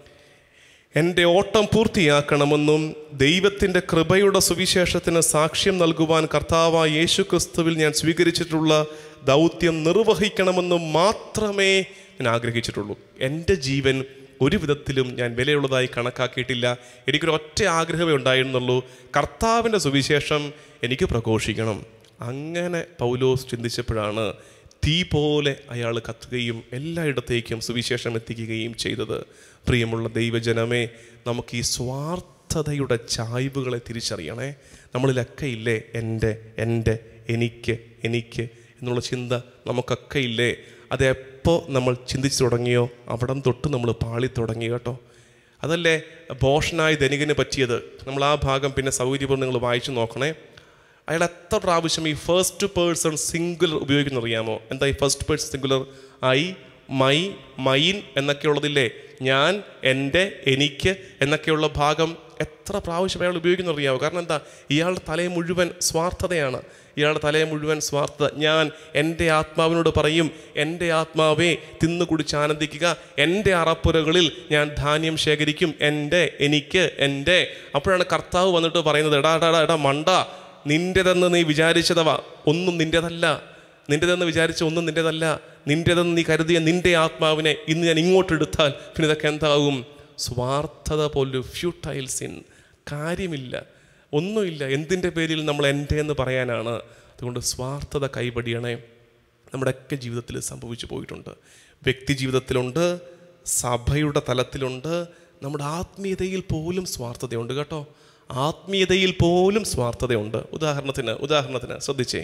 എൻ്റെ ഓട്ടം പൂർത്തിയാക്കണമെന്നും ദൈവത്തിൻ്റെ കൃപയുടെ സുവിശേഷത്തിന് സാക്ഷ്യം നൽകുവാൻ കർത്താവായ യേശു ക്രിസ്തുവിൽ ഞാൻ സ്വീകരിച്ചിട്ടുള്ള ദൗത്യം നിർവഹിക്കണമെന്നും മാത്രമേ ഞാൻ ആഗ്രഹിച്ചിട്ടുള്ളൂ എൻ്റെ ജീവൻ ഒരു വിധത്തിലും ഞാൻ വിലയുള്ളതായി കണക്കാക്കിയിട്ടില്ല എനിക്കൊരു ഒറ്റ ആഗ്രഹമേ ഉണ്ടായിരുന്നുള്ളൂ കർത്താവിൻ്റെ സുവിശേഷം എനിക്ക് പ്രഘോഷിക്കണം അങ്ങനെ പൗലോസ് ചിന്തിച്ചപ്പോഴാണ് തീ പോലെ അയാൾ കത്തുകയും എല്ലായിടത്തേക്കും സുവിശേഷം എത്തിക്കുകയും ചെയ്തത് പ്രിയമുള്ള ദൈവജനമേ നമുക്ക് ഈ സ്വാർത്ഥതയുടെ ചായ്വുകളെ തിരിച്ചറിയണേ നമ്മളിലൊക്കെ ഇല്ലേ എൻ്റെ എൻ്റെ എനിക്ക് എനിക്ക് എന്നുള്ള ചിന്ത നമുക്കൊക്കെ ഇല്ലേ അതെപ്പോൾ നമ്മൾ ചിന്തിച്ചു തുടങ്ങിയോ അവിടം തൊട്ട് നമ്മൾ പാളി തുടങ്ങി കേട്ടോ അതല്ലേ ഭോഷനായ ധനികന് പറ്റിയത് നമ്മൾ ആ ഭാഗം പിന്നെ സൗകര്യപൂർവ്വം നിങ്ങൾ വായിച്ചു നോക്കണേ അയാൾ എത്ര പ്രാവശ്യം ഈ ഫസ്റ്റ് പേഴ്സൺ സിംഗുലർ ഉപയോഗിക്കുന്ന അറിയാമോ എന്താ ഈ first person singular I my mine എന്നൊക്കെയുള്ളതില്ലേ ഞാൻ എൻ്റെ എനിക്ക് എന്നൊക്കെയുള്ള ഭാഗം എത്ര പ്രാവശ്യം അയാൾ ഉപയോഗിക്കുന്ന അറിയാമോ കാരണം എന്താ ഇയാളുടെ തലയിൽ മുഴുവൻ സ്വാർത്ഥതയാണ് ഇയാളുടെ തലയെ മുഴുവൻ സ്വാർത്ഥത ഞാൻ എൻ്റെ ആത്മാവിനോട് പറയും എൻ്റെ ആത്മാവേ തിന്നു കുടിച്ച് ആനന്ദിക്കുക എൻ്റെ അറപ്പുരകളിൽ ഞാൻ ധാന്യം ശേഖരിക്കും എൻ്റെ എനിക്ക് എൻ്റെ അപ്പോഴാണ് കർത്താവ് വന്നിട്ട് പറയുന്നത് എടാ എടാ എടാ, എടാ മണ്ട നിൻ്റെതെന്ന് നീ വിചാരിച്ചതവാ ഒന്നും നിൻ്റെതല്ല നിൻ്റെതെന്ന് വിചാരിച്ച ഒന്നും നിൻ്റെതല്ല നിൻ്റെതെന്ന് നീ കരുതിയ നിൻ്റെ ആത്മാവിനെ ഇന്ന് ഞാൻ ഇങ്ങോട്ട് എടുത്താൽ പിന്നെ ഇതൊക്കെ എന്താകും സ്വാർത്ഥത പോലൊരു ഫ്യൂട്ടൈൽ സിൻ കാര്യമില്ല ഒന്നുമില്ല എന്തിൻ്റെ പേരിൽ നമ്മൾ എൻ്റെ എന്ന് പറയാനാണ് അതുകൊണ്ട് സ്വാർത്ഥത കൈപടിയണേ നമ്മുടെയൊക്കെ ജീവിതത്തിൽ സംഭവിച്ചു പോയിട്ടുണ്ട് വ്യക്തി ജീവിതത്തിലുണ്ട് സഭയുടെ തലത്തിലുണ്ട് നമ്മുടെ ആത്മീയതയിൽ പോലും സ്വാർത്ഥതയുണ്ട് കേട്ടോ ആത്മീയതയിൽ പോലും സ്വാർത്ഥതയുണ്ട് ഉദാഹരണത്തിന് ഉദാഹരണത്തിന് ശ്രദ്ധിച്ചേ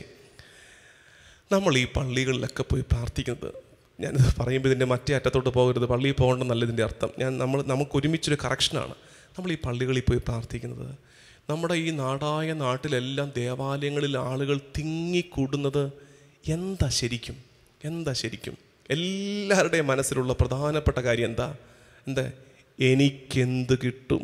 നമ്മൾ ഈ പള്ളികളിലൊക്കെ പോയി പ്രാർത്ഥിക്കുന്നത് ഞാനിത് പറയുമ്പോൾ ഇതിൻ്റെ മറ്റേ അറ്റത്തോട്ട് പോകരുത് പള്ളിയിൽ പോകണമെന്നല്ല ഇതിൻ്റെ അർത്ഥം ഞാൻ നമ്മൾ നമുക്ക് ഒരുമിച്ചൊരു കറക്ഷനാണ് നമ്മൾ ഈ പള്ളികളിൽ പോയി പ്രാർത്ഥിക്കുന്നത് നമ്മുടെ ഈ നാടായ നാട്ടിലെല്ലാം ദേവാലയങ്ങളിൽ ആളുകൾ തിങ്ങിക്കൂടുന്നത് എന്താ ശരിക്കും എന്താ ശരിക്കും എല്ലാവരുടെയും മനസ്സിലുള്ള പ്രധാനപ്പെട്ട കാര്യം എന്താ എന്താ എനിക്കെന്ത് കിട്ടും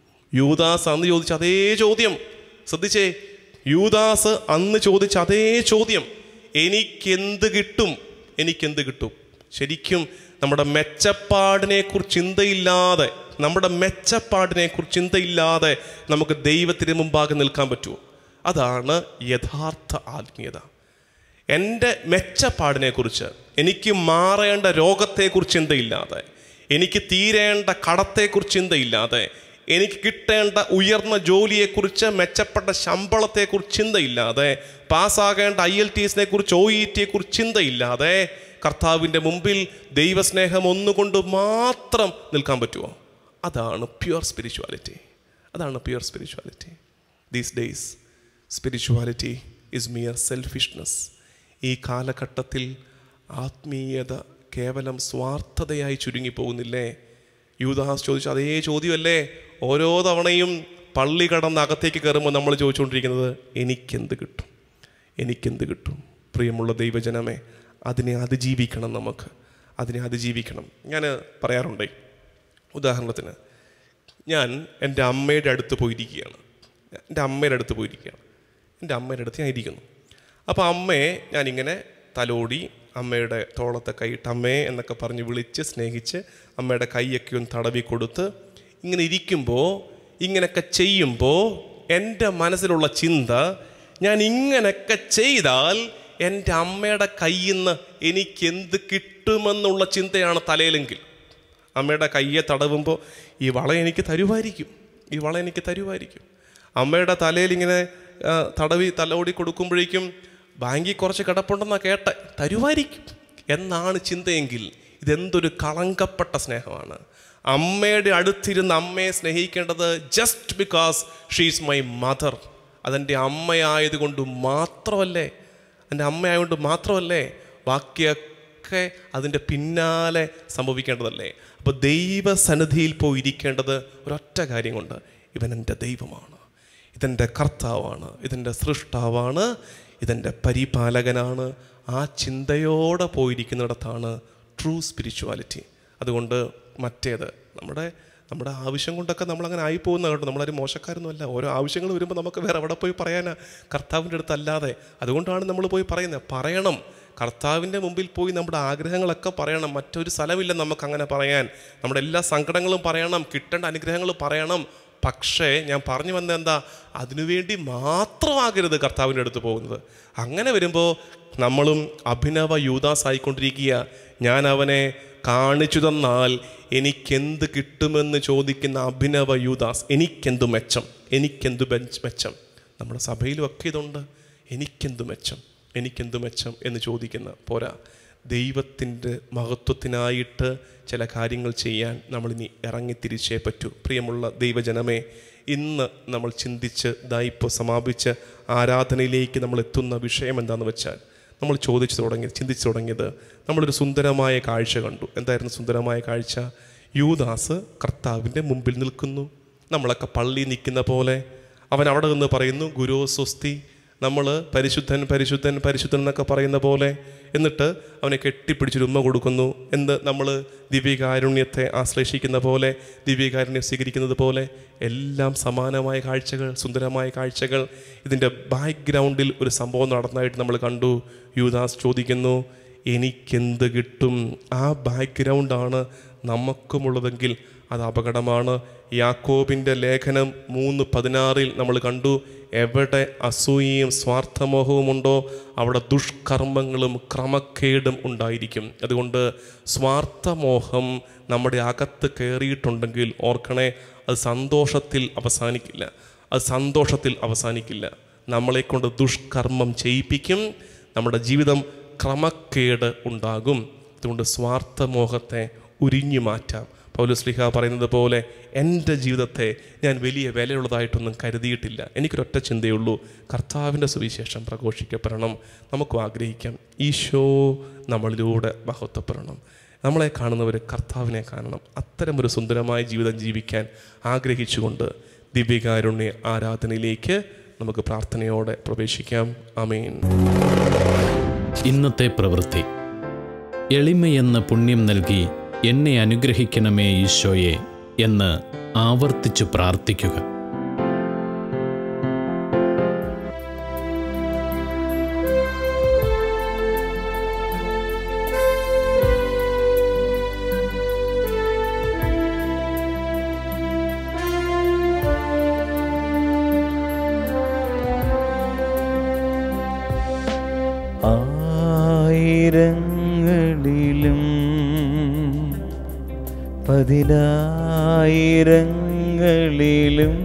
യൂദാസ് അന്ന് ചോദിച്ച അതേ ചോദ്യം ശ്രദ്ധിച്ചേ യൂദാസ് അന്ന് ചോദിച്ച അതേ ചോദ്യം എനിക്കെന്ത് കിട്ടും എനിക്കെന്ത് കിട്ടും ശരിക്കും നമ്മുടെ മെച്ചപ്പാടിനെ കുറിച്ച് ചിന്തയില്ലാതെ നമ്മുടെ മെച്ചപ്പാടിനെ കുറിച്ച് ചിന്തയില്ലാതെ നമുക്ക് ദൈവത്തിന് മുമ്പാകെ നിൽക്കാൻ പറ്റുമോ അതാണ് യഥാർത്ഥ ആത്മീയത എൻ്റെ മെച്ചപ്പാടിനെ കുറിച്ച് എനിക്ക് മാറേണ്ട രോഗത്തെക്കുറിച്ച് ചിന്തയില്ലാതെ എനിക്ക് തീരേണ്ട കടത്തെക്കുറിച്ച് ചിന്തയില്ലാതെ എനിക്ക് കിട്ടേണ്ട ഉയർന്ന ജോലിയെക്കുറിച്ച് മെച്ചപ്പെട്ട ശമ്പളത്തെക്കുറിച്ച് ചിന്തയില്ലാതെ പാസ്സാകേണ്ട ഐ എൽ ടി എസിനെ കുറിച്ച് ഒ ഇ ടിയെ കുറിച്ച് ചിന്തയില്ലാതെ കർത്താവിൻ്റെ മുമ്പിൽ ദൈവസ്നേഹം ഒന്നുകൊണ്ട് മാത്രം നിൽക്കാൻ പറ്റുമോ അതാണ് പ്യുവർ സ്പിരിച്വാലിറ്റി അതാണ് pure spirituality these days spirituality is mere selfishness ഈ കാലഘട്ടത്തിൽ ആത്മീയത കേവലം സ്വാർത്ഥതയായി ചുരുങ്ങിപ്പോകുന്നില്ലേ യൂദാസ് ചോദിച്ചു അതേ ചോദ്യമല്ലേ ഓരോ തവണയും പള്ളി കടന്ന് അകത്തേക്ക് കയറുമ്പോൾ നമ്മൾ ചോദിച്ചുകൊണ്ടിരിക്കുന്നത് എനിക്കെന്ത് കിട്ടും എനിക്കെന്ത് കിട്ടും പ്രിയമുള്ള ദൈവജനമേ അതിനെ അതിജീവിക്കണം നമുക്ക് അതിനെ അതിജീവിക്കണം ഞാൻ പറയാറുണ്ടേ ഉദാഹരണത്തിന് ഞാൻ എൻ്റെ അമ്മയുടെ അടുത്ത് പോയിരിക്കുകയാണ് എൻ്റെ അമ്മയുടെ അടുത്ത് പോയിരിക്കുകയാണ് എൻ്റെ അമ്മയുടെ അടുത്ത് ഞാൻ ഇരിക്കുന്നു അപ്പോൾ അമ്മയെ ഞാനിങ്ങനെ തലോടി അമ്മയുടെ തോളത്തെ കൈയിട്ട് അമ്മേ എന്നൊക്കെ പറഞ്ഞ് വിളിച്ച് സ്നേഹിച്ച് അമ്മയുടെ കൈയൊക്കെ ഒന്ന് തടവി കൊടുത്ത് ഇങ്ങനെ ഇരിക്കുമ്പോൾ ഇങ്ങനെയൊക്കെ ചെയ്യുമ്പോൾ എൻ്റെ മനസ്സിലുള്ള ചിന്ത ഞാൻ ഇങ്ങനെയൊക്കെ ചെയ്താൽ എൻ്റെ അമ്മയുടെ കയ്യിൽ നിന്ന് എനിക്ക് എന്ത് കിട്ടുമെന്നുള്ള ചിന്തയാണ് തലയിലെങ്കിൽ അമ്മയുടെ കയ്യെ തടവുമ്പോൾ ഈ വള എനിക്ക് തരുമായിരിക്കും ഈ വള എനിക്ക് തരുമായിരിക്കും അമ്മയുടെ തലയിൽ ഇങ്ങനെ ആ, തടവി തലോടി കൊടുക്കുമ്പോഴേക്കും ബാങ്കിൽ കുറച്ച് കിടപ്പുണ്ടെന്നാ കേട്ടെ തരുമായിരിക്കും എന്നാണ് ചിന്തയെങ്കിൽ ഇതെന്തൊരു കളങ്കപ്പെട്ട സ്നേഹമാണ് അമ്മയുടെ അടുത്തിരുന്ന് അമ്മയെ സ്നേഹിക്കേണ്ടത് just because she's my mother അതെൻ്റെ അമ്മയായതുകൊണ്ട് മാത്രമല്ലേ എൻ്റെ അമ്മയായതുകൊണ്ട് മാത്രമല്ലേ ബാക്കിയൊക്കെ അതിൻ്റെ പിന്നാലെ സംഭവിക്കേണ്ടതല്ലേ അപ്പോൾ ദൈവസന്നിധിയിൽ പോയി ഇരിക്കേണ്ടത് ഒരൊറ്റ കാര്യം കൊണ്ട് ഇവൻ എൻ്റെ ദൈവമാണ് ഇതെൻ്റെ കർത്താവാണ് ഇതെൻ്റെ സൃഷ്ടാവാണ് ഇതെൻ്റെ പരിപാലകനാണ് ആ ചിന്തയോടെ പോയിരിക്കുന്നിടത്താണ് ട്രൂ സ്പിരിച്വാലിറ്റി അതുകൊണ്ട് മറ്റേത് നമ്മുടെ നമ്മുടെ ആവശ്യം കൊണ്ടൊക്കെ നമ്മളങ്ങനെ ആയി പോകുന്ന കേട്ടോ നമ്മളൊരു മോശക്കാരൊന്നുമല്ല ഓരോ ആവശ്യങ്ങൾ വരുമ്പോൾ നമുക്ക് വേറെ എവിടെ പോയി പറയാനാ കർത്താവിൻ്റെ അടുത്തല്ലാതെ അതുകൊണ്ടാണ് നമ്മൾ പോയി പറയുന്നത് പറയണം കർത്താവിൻ്റെ മുമ്പിൽ പോയി നമ്മുടെ ആഗ്രഹങ്ങളൊക്കെ പറയണം മറ്റൊരു സ്ഥലമില്ല നമുക്ക് അങ്ങനെ പറയാൻ നമ്മുടെ എല്ലാ സങ്കടങ്ങളും പറയണം കിട്ടേണ്ട അനുഗ്രഹങ്ങൾ പറയണം പക്ഷേ ഞാൻ പറഞ്ഞു വന്ന എന്താ അതിനുവേണ്ടി മാത്രമാകരുത് കർത്താവിൻ്റെ അടുത്ത് പോകുന്നത് അങ്ങനെ വരുമ്പോൾ നമ്മളും അഭിനവ യൂദാസ് ആയിക്കൊണ്ടിരിക്കുക ഞാൻ അവനെ കാണിച്ചു തന്നാൽ എനിക്കെന്ത് കിട്ടുമെന്ന് ചോദിക്കുന്ന അഭിനവ യൂദാസ് എനിക്കെന്തു മെച്ചം എനിക്കെന്തു ബെഞ്ച് മെച്ചം നമ്മുടെ സഭയിലും ഒക്കെ ഇതുണ്ട് എനിക്കെന്തു മെച്ചം എനിക്കെന്തു മെച്ചം എന്ന് ചോദിക്കുന്ന പോരാ ദൈവത്തിൻ്റെ മഹത്വത്തിനായിട്ട് ചില കാര്യങ്ങൾ ചെയ്യാൻ നമ്മളിനി ഇറങ്ങി തിരിച്ചേ പറ്റൂ പ്രിയമുള്ള ദൈവജനമേ ഇന്ന് നമ്മൾ ചിന്തിച്ച് ദായിപ്പോൾ സമാപിച്ച് ആരാധനയിലേക്ക് നമ്മൾ എത്തുന്ന വിഷയം എന്താണെന്ന് വെച്ചാൽ നമ്മൾ ചോദിച്ചു തുടങ്ങി ചിന്തിച്ചു തുടങ്ങിയത് നമ്മളൊരു സുന്ദരമായ കാഴ്ച കണ്ടു എന്തായിരുന്നു സുന്ദരമായ കാഴ്ച യൂദാസ് കർത്താവിൻ്റെ മുമ്പിൽ നിൽക്കുന്നു നമ്മളൊക്കെ പള്ളി നിൽക്കുന്ന പോലെ അവൻ അവിടെ നിന്ന് പറയുന്നു ഗുരു സ്വസ്തി നമ്മൾ പരിശുദ്ധൻ പരിശുദ്ധൻ പരിശുദ്ധൻ എന്നൊക്കെ പറയുന്ന പോലെ എന്നിട്ട് അവനെ കെട്ടിപ്പിടിച്ചൊരു ഉമ്മ കൊടുക്കുന്നു എന്ത് നമ്മൾ ദിവ്യകാരുണ്യത്തെ ആശ്ലേഷിക്കുന്ന പോലെ ദിവ്യകാരുണ്യം സ്വീകരിക്കുന്നത് പോലെ എല്ലാം സമാനമായ കാഴ്ചകൾ സുന്ദരമായ കാഴ്ചകൾ ഇതിൻ്റെ ബാക്ക്ഗ്രൗണ്ടിൽ ഒരു സംഭവം നടന്നതായിട്ട് നമ്മൾ കണ്ടു യൂദാസ് ചോദിക്കുന്നു എനിക്കെന്ത് കിട്ടും ആ ബാക്ക്ഗ്രൗണ്ടാണ് നമുക്കുമുള്ളതെങ്കിൽ അത് അപകടമാണ് യാക്കോബിൻ്റെ ലേഖനം മൂന്ന് പതിനാറിൽ നമ്മൾ കണ്ടു എവിടെ അസൂയയും സ്വാർത്ഥമോഹവും ഉണ്ടോ അവിടെ ദുഷ്കർമ്മങ്ങളും ക്രമക്കേടും ഉണ്ടായിരിക്കും അതുകൊണ്ട് സ്വാർത്ഥമോഹം നമ്മുടെ അകത്ത് കയറിയിട്ടുണ്ടെങ്കിൽ ഓർക്കണേ അത് സന്തോഷത്തിൽ അവസാനിക്കില്ല അത് സന്തോഷത്തിൽ അവസാനിക്കില്ല നമ്മളെ കൊണ്ട് ദുഷ്കർമ്മം ചെയ്യിപ്പിക്കും നമ്മുടെ ജീവിതം ക്രമക്കേട് ഉണ്ടാകും അതുകൊണ്ട് സ്വാർത്ഥമോഹത്തെ ഉരിഞ്ഞു മാറ്റാം പൗലുസ്ലിഹ പറയുന്നത് പോലെ എൻ്റെ ജീവിതത്തെ ഞാൻ വലിയ വിലയുള്ളതായിട്ടൊന്നും കരുതിയിട്ടില്ല എനിക്കൊരൊറ്റ ചിന്തയുള്ളൂ കർത്താവിൻ്റെ സുവിശേഷം പ്രഘോഷിക്കപ്പെടണം നമുക്കും ആഗ്രഹിക്കാം ഈശോ നമ്മളിലൂടെ മഹത്വപ്പെടണം നമ്മളെ കാണുന്നവർ കർത്താവിനെ കാണണം അത്തരമൊരു സുന്ദരമായ ജീവിതം ജീവിക്കാൻ ആഗ്രഹിച്ചുകൊണ്ട് ദിവ്യകാരുണ്യ ആരാധനയിലേക്ക് നമുക്ക് പ്രാർത്ഥനയോടെ പ്രവേശിക്കാം അമീൻ ഇന്നത്തെ പ്രവൃത്തി എളിമയെന്ന പുണ്യം നൽകി എന്നെ അനുഗ്രഹിക്കണമേ ഈശോയെ എന്ന് ആവർത്തിച്ചു പ്രാർത്ഥിക്കുക ആയിരങ്ങളിലും പതിനായിരങ്ങളിലും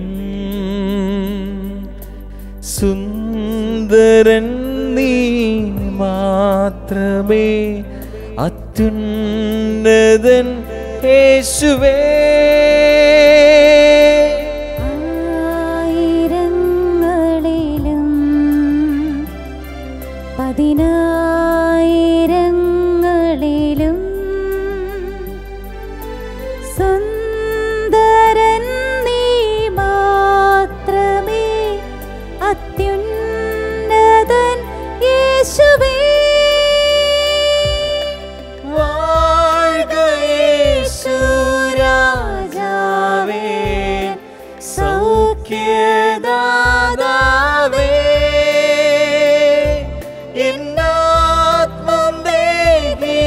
സുന്ദരൻ നീ മാത്രമേ അത്യുന്നതൻ യേശുവേ ആയിരങ്ങളിലും പതിനായിരങ്ങളിലും സുന്ദരൻ നീ മാത്രമേ അത്യുന്നതൻ യേശുവേ വാഴ്ക യേശു രാജാവേ സൗഖ്യദാതാവേ എന്നാത്മം ദേഹി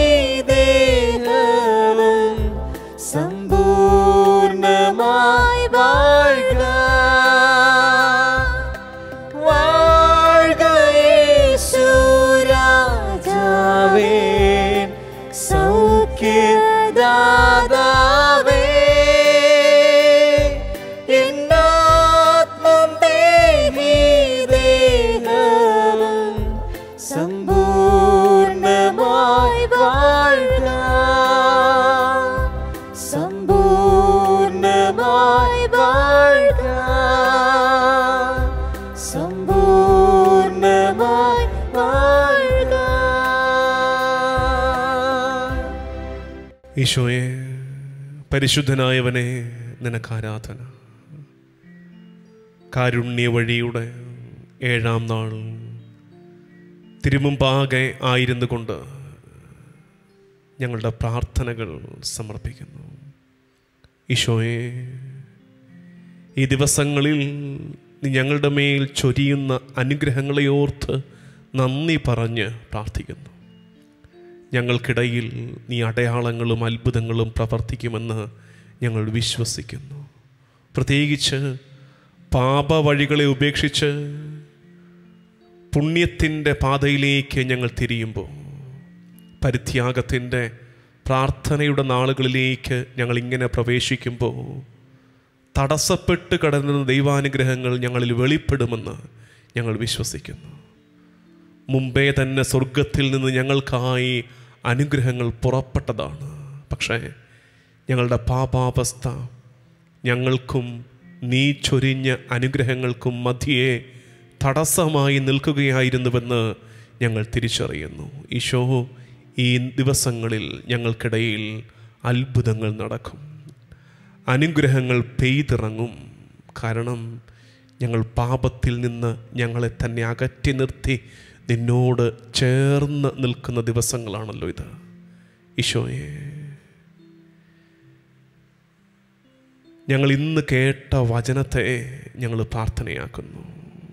ദേഹവും സമ്പൂർണമായി വാഴ്ക വാഴ്ക യേശു രാജാവേ സൗഖ്യദാതാവേ എന്നാത്മം ദേഹി ദേഹവും സമ്പൂർണമായി വാഴ്ക സമ്പൂർണമായി വാഴ്ക സമ്പൂർണമായി വാഴ്ക ഈശോയെ പരിശുദ്ധനായവനെ നിനക്ക് ആരാധന കാരുണ്യ വഴിയുടെ ഏഴാം നാൾ തിരുമുമ്പാകെ ആയിരുന്നു കൊണ്ട് ഞങ്ങളുടെ പ്രാർത്ഥനകൾ സമർപ്പിക്കുന്നു ഈശോയെ ഈ ദിവസങ്ങളിൽ നീ ഞങ്ങളുടെ മേൽ ചൊരിയുന്ന അനുഗ്രഹങ്ങളെ ഓർത്ത് നന്ദി പറഞ്ഞ് പ്രാർത്ഥിക്കുന്നു ഞങ്ങൾക്കിടയിൽ നീ അടയാളങ്ങളും അത്ഭുതങ്ങളും പ്രവർത്തിക്കുമെന്ന് ഞങ്ങൾ വിശ്വസിക്കുന്നു പ്രത്യേകിച്ച് പാപവഴികളെ ഉപേക്ഷിച്ച് പുണ്യത്തിൻ്റെ പാതയിലേക്ക് ഞങ്ങൾ തിരിയുമ്പോൾ പരിത്യാഗത്തിൻ്റെ പ്രാർത്ഥനയുടെ നാളുകളിലേക്ക് ഞങ്ങൾ ഇങ്ങനെ പ്രവേശിക്കുമ്പോൾ തടസ്സപ്പെട്ട് കിടന്ന ദൈവാനുഗ്രഹങ്ങൾ ഞങ്ങളിൽ വെളിപ്പെടുമെന്ന് ഞങ്ങൾ വിശ്വസിക്കുന്നു മുമ്പേ തന്നെ സ്വർഗത്തിൽ നിന്ന് ഞങ്ങൾക്കായി അനുഗ്രഹങ്ങൾ പുറപ്പെട്ടതാണ് പക്ഷേ ഞങ്ങളുടെ പാപാവസ്ഥ ഞങ്ങൾക്കും നീ ചൊരിഞ്ഞ അനുഗ്രഹങ്ങൾക്കും മധ്യേ തടസ്സമായി നിൽക്കുകയായിരുന്നുവെന്ന് ഞങ്ങൾ തിരിച്ചറിയുന്നു ഈശോ ഈ ദിവസങ്ങളിൽ ഞങ്ങൾക്കിടയിൽ അത്ഭുതങ്ങൾ നടക്കും അനുഗ്രഹങ്ങൾ പെയ്തിറങ്ങും കാരണം ഞങ്ങൾ പാപത്തിൽ നിന്ന് ഞങ്ങളെ തന്നെ അകറ്റി നിർത്തി നിന്നോട് ചേർന്ന് നിൽക്കുന്ന ദിവസങ്ങളാണല്ലോ ഇത് ഈശോയെ ഞങ്ങൾ ഇന്ന് കേട്ട വചനത്തെ ഞങ്ങൾ പ്രാർത്ഥനയാക്കുന്നു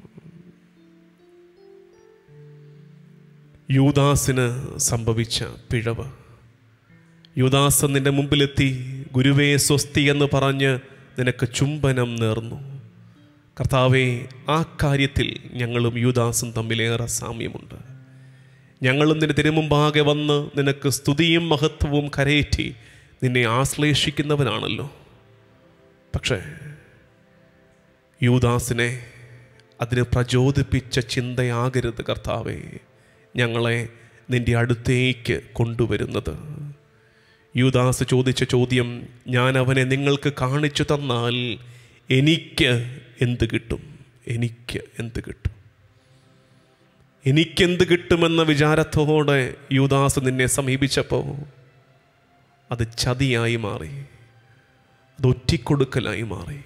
യൂദാസിന് സംഭവിച്ച പിഴവ് യൂദാസ് നിന്റെ മുമ്പിലെത്തി ഗുരുവേ സ്വസ്തി എന്ന് പറഞ്ഞ് നിനക്ക് ചുംബനം നേർന്നു കർത്താവെ ആ കാര്യത്തിൽ ഞങ്ങളും യൂദാസും തമ്മിലേറെ സാമ്യമുണ്ട് ഞങ്ങളും നിന്റെ തിരുമുമ്പാകെ വന്ന് നിനക്ക് സ്തുതിയും മഹത്വവും കരയേറ്റി നിന്നെ ആശ്ലേഷിക്കുന്നവനാണല്ലോ പക്ഷേ യൂദാസിനെ അതിന് പ്രചോദിപ്പിച്ച ചിന്തയാകരുത് കർത്താവെ ഞങ്ങളെ നിന്റെ അടുത്തേക്ക് കൊണ്ടുവരുന്നത് യൂദാസ് ചോദിച്ച ചോദ്യം ഞാൻ അവനെ നിങ്ങൾക്ക് കാണിച്ചു തന്നാൽ എനിക്ക് എന്ത് കിട്ടും എനിക്ക് എന്ത് കിട്ടും എനിക്കെന്ത് കിട്ടുമെന്ന വിചാരത്തോടെ യൂദാസ് നിന്നെ സമീപിച്ചപ്പോൾ അത് ചതിയായി മാറി അത് ഒറ്റിക്കൊടുക്കലായി മാറി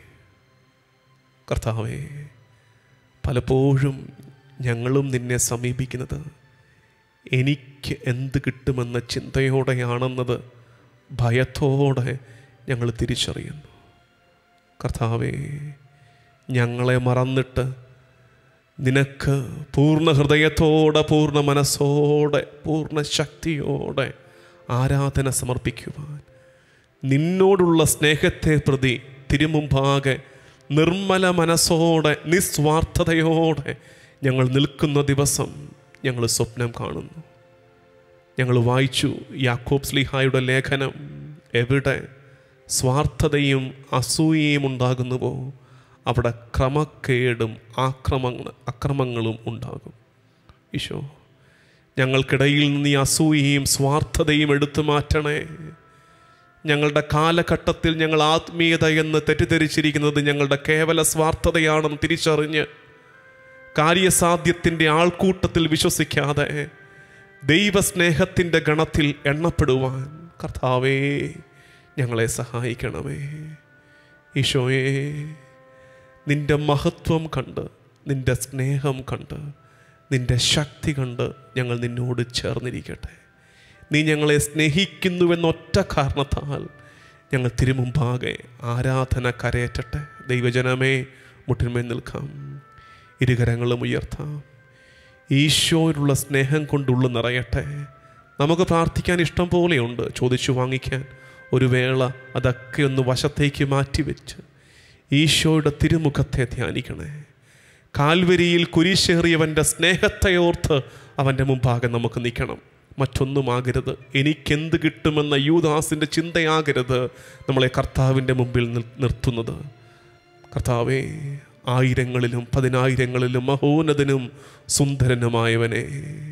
കർത്താവേ പലപ്പോഴും ഞങ്ങളും നിന്നെ സമീപിക്കുന്നത് എനിക്ക് എന്ത് കിട്ടുമെന്ന ചിന്തയോടെയാണെന്നത് ഭയത്തോടെ ഞങ്ങൾ തിരിച്ചറിയുന്നു കർത്താവേ ഞങ്ങളെ മറന്നിട്ട് നിനക്ക് പൂർണ്ണ ഹൃദയത്തോടെ പൂർണ്ണ മനസ്സോടെ പൂർണ്ണ ശക്തിയോടെ ആരാധന സമർപ്പിക്കുവാൻ നിന്നോടുള്ള സ്നേഹത്തെ പ്രതി തിരുമുമ്പാകെ നിർമ്മല മനസ്സോടെ നിസ്വാർത്ഥതയോടെ ഞങ്ങൾ നിൽക്കുന്ന ദിവസം ഞങ്ങൾ സ്വപ്നം കാണുന്നു ഞങ്ങൾ വായിച്ചു യാക്കോബ് സ്ലിഹായുടെ ലേഖനം എവിടെ സ്വാർത്ഥതയും അസൂയയും ഉണ്ടാകുന്നുവോ അവിടെ ക്രമക്കേടും ആക്രമങ്ങൾ അക്രമങ്ങളും ഉണ്ടാകും ഈശോ ഞങ്ങൾക്കിടയിൽ നിന്ന് ഈ അസൂയയും സ്വാർത്ഥതയും എടുത്തു മാറ്റണേ ഞങ്ങളുടെ കാലഘട്ടത്തിൽ ഞങ്ങൾ ആത്മീയത എന്ന് തെറ്റിദ്ധരിച്ചിരിക്കുന്നത് ഞങ്ങളുടെ കേവല സ്വാർത്ഥതയാണെന്ന് തിരിച്ചറിഞ്ഞ് കാര്യസാധ്യത്തിൻ്റെ ആൾക്കൂട്ടത്തിൽ വിശ്വസിക്കാതെ ദൈവസ്നേഹത്തിൻ്റെ ഗണത്തിൽ എണ്ണപ്പെടുവാൻ കർത്താവേ ഞങ്ങളെ സഹായിക്കണമേ ഈശോയെ നിന്റെ മഹത്വം കണ്ട് നിന്റെ സ്നേഹം കണ്ട് നിന്റെ ശക്തി കണ്ട് ഞങ്ങൾ നിന്നോട് ചേർന്നിരിക്കട്ടെ നീ ഞങ്ങളെ സ്നേഹിക്കുന്നുവെന്നൊറ്റ കാരണത്താൽ ഞങ്ങൾ തിരുമുമ്പാകെ ആരാധന കരയറ്റട്ടെ ദൈവജനമേ മുട്ടിന്മേൽ നിൽക്കാം ഇരുകരങ്ങളും ഉയർത്താം ഈശോയിലുള്ള സ്നേഹം കൊണ്ടുള്ള നിറയട്ടെ നമുക്ക് പ്രാർത്ഥിക്കാൻ ഇഷ്ടം പോലെയുണ്ട് ചോദിച്ചു വാങ്ങിക്കാൻ ഒരു വേള അതൊക്കെ ഒന്ന് വശത്തേക്ക് മാറ്റിവെച്ച് ഈശോയുടെ തിരുമുഖത്തെ ധ്യാനിക്കണേ കാൽവരിയിൽ കുരിശേറിയവൻ്റെ സ്നേഹത്തെ ഓർത്ത് അവൻ്റെ മുമ്പാകെ നമുക്ക് നിൽക്കണം മറ്റൊന്നുമാകരുത് എനിക്കെന്ത് കിട്ടുമെന്ന യൂദാസിൻ്റെ ചിന്തയാകരുത് നമ്മളെ കർത്താവിൻ്റെ മുമ്പിൽ നിർ- നിർത്തുന്നത് കർത്താവേ ആയിരങ്ങളിലും പതിനായിരങ്ങളിലും മഹോന്നതനും സുന്ദരനുമായവനെ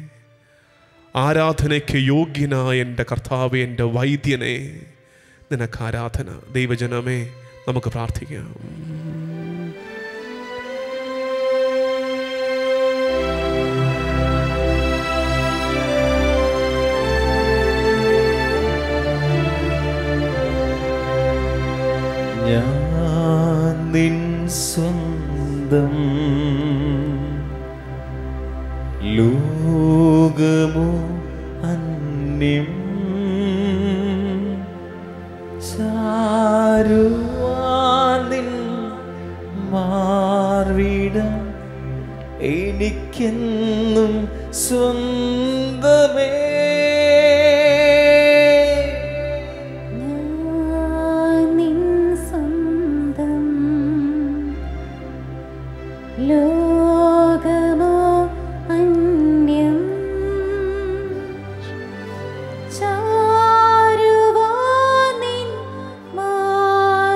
ആരാധനയ്ക്ക് യോഗ്യനായ എൻ്റെ കർത്താവെ എൻ്റെ വൈദ്യനെ നിനക്ക് ആരാധന ദൈവജനമേ നമുക്ക് പ്രാർത്ഥിക്കാം ഞാൻ നിൻ സ്വന്തം ലോകമോ അന്യം ചാരുവാൻ നിൻ മാർവിട എനിക്കെന്നും സ്വന്തമേ ഞാൻ നിൻ സ്വന്തം ലോകമോ അന്യം ചാരുവാൻ നിൻ മാർവിടം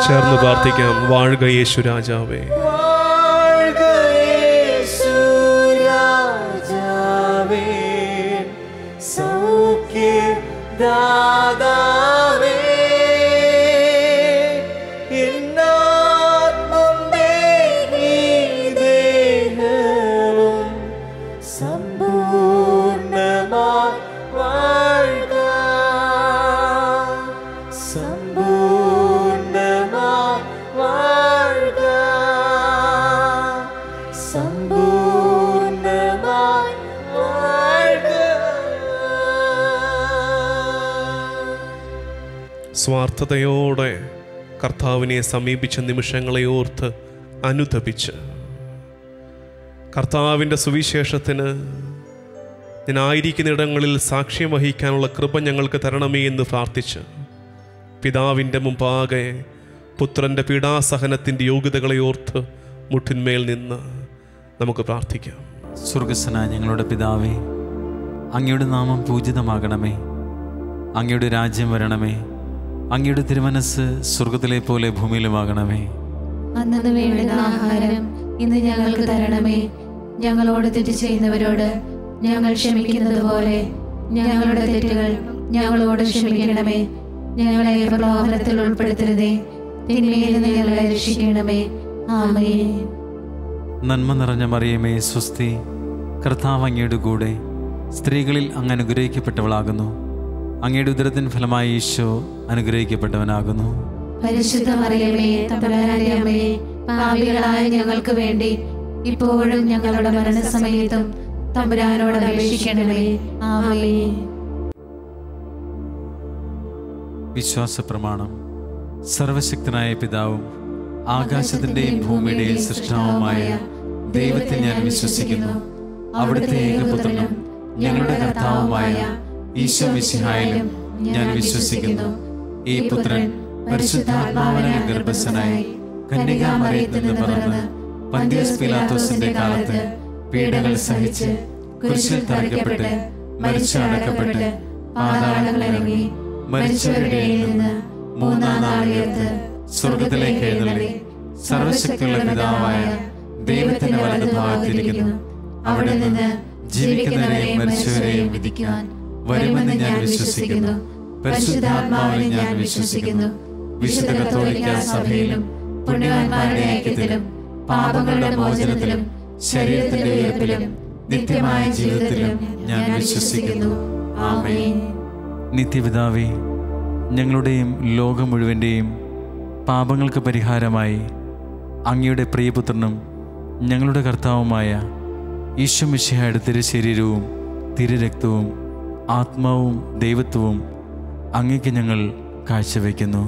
ചേർന്ന് പ്രാർത്ഥിക്കാം വാഴുക യേശു രാജാവേ വാഴ്ക യേശു രാജാവേ, സൗഖ്യദാതാവേ, എന്നാത്മം ദേഹി ദേഹവും സമ്പൂർണ്ണമായി വാഴ്ക. സമ്പൂർണ്ണമായി വാഴ്ക. സമ്പൂർണ്ണമായി വാഴ്ക. സ്വാർത്ഥതയോടെ കർത്താവിനെ സമീപിച്ച നിമിഷങ്ങളെ ഓർത്ത് അനുതപിച്ച് കർത്താവിൻ്റെ സുവിശേഷത്തിന് ഞാനായിരിക്കുന്നിടങ്ങളിൽ സാക്ഷ്യം വഹിക്കാനുള്ള കൃപ ഞങ്ങൾക്ക് തരണമേ എന്ന് പ്രാർത്ഥിച്ച് പിതാവിൻ്റെ മുമ്പാകെ പുത്രൻ്റെ പീഡാസഹനത്തിൻ്റെ യോഗ്യതകളെ ഓർത്ത് മുട്ടിന്മേൽ നിന്ന് നമുക്ക് പ്രാർത്ഥിക്കാം സ്വർഗസ്സന ഞങ്ങളുടെ പിതാവേ അങ്ങയുടെ നാമം പൂജിതമാകണമേ അങ്ങയുടെ രാജ്യം വരണമേ അങ്ങയുടെ തിരുമനസ് സ്വർഗത്തിലെ പോലെ ഭൂമിയിലുമാകണമേ അന്നു വേണ്ടുന്ന ആഹാരം ഇന്ന് ഞങ്ങൾക്ക് തരണമേ ഞങ്ങളോട് തെറ്റ് ചെയ്യുന്നവരോട് ഞങ്ങൾ ക്ഷമിക്കുന്നത് പോലെ ഞങ്ങളുടെ തെറ്റുകൾ ഞങ്ങളോട് ക്ഷമിക്കണമേ ഞങ്ങളെ പ്രലോഭനത്തിൽ ഉൾപ്പെടുത്തരുതേ തിന്മയിൽ നിന്ന് ഞങ്ങളെ രക്ഷിക്കണമേ ആമേ നന്മ നിറഞ്ഞ മറിയമേ സ്വസ്തി കർത്താവ് അങ്ങയുടെ കൂടെ സ്ത്രീകളിൽ അങ്ങ് അനുഗ്രഹിക്കപ്പെട്ടവളാകുന്നു അങ്ങയുടെ ഉദരത്തിൻ ഫലമായി ഈശോ അനുഗ്രഹിക്കപ്പെട്ടവനാകുന്നു പരിശുദ്ധ മറിയമേ തമ്പുരാന്റെ അമ്മയെ പാപികളായ ഞങ്ങൾക്ക് വേണ്ടി ഇപ്പോഴും ഞങ്ങളുടെ മരണസമയത്തും തമ്പുരാനോട് അപേക്ഷിക്കണമേ ആമേ വിശ്വാസ പ്രമാണം സർവശക്തനായ പിതാവും ആകാശത്തിന്റെയും ഭൂമിയുടെയും സൃഷ്ടാവുമായ ദൈവത്തെ ഞാൻ വിശ്വസിക്കുന്നു അവിടുത്തെ ഏകപുത്രനും ഞങ്ങളുടെ കർത്താവുമായ ഈശോ മിശിഹായിലും ഞാൻ വിശ്വസിക്കുന്നു ഈ പുത്രൻ പരിശുദ്ധാത്മാവിനാൽ ഗർഭസ്ഥനായി കന്യകാമറിയത്തിൽ നിന്ന് പറന്ന് പന്തിയസ് പിലാത്തോസിന്റെ കാലത്ത് പീഡകൾ സഹിച്ച് കുരിശിൽ തറയ്ക്കപ്പെട്ട് മരിച്ചു അടക്കപ്പെട്ട് പാതാളങ്ങളിറങ്ങി മരിച്ചവരുടെ ഇടയിൽ നിന്ന് മൂന്നാം നാൾ ഉയർത്ത് സ്വർഗത്തിലേക്ക് എഴുന്നള്ളി സർവശക്തിയുള്ള പിതാവായ ദൈവത്തിന്റെ വലതു ഭാഗത്തിരിക്കുന്നു അവിടെ നിന്ന് ജീവിക്കുന്നവരെയും മരിച്ചവരെയും വിധിക്കാൻ വരുമെന്ന് ഞാൻ വിശ്വസിക്കുന്നു പരിശുദ്ധാത്മാവിൽ ഞാൻ വിശ്വസിക്കുന്നു വിശുദ്ധ കത്തോലിക്ക സഭയിലും പുണ്യവാന്മാരുടെ ഐക്യത്തിലും പാപങ്ങളുടെ മോചനത്തിലും ശരീരത്തിന്റെ ഉയർപ്പിലും നിത്യമായ ജീവിതത്തിലും ഞാൻ വിശ്വസിക്കുന്നു ആമേൻ നിത്യപിതാവേ ഞങ്ങളുടെയും ലോകം മുഴുവൻ്റെയും പാപങ്ങൾക്ക് പരിഹാരമായി അങ്ങയുടെ പ്രിയപുത്രനും ഞങ്ങളുടെ കർത്താവുമായ ഈശ്വമിശയുടെ തിരുശരീരവും തിരുരക്തവും ആത്മാവും ദൈവത്വവും അങ്ങയ്ക്ക് ഞങ്ങൾ കാഴ്ചവെക്കുന്നു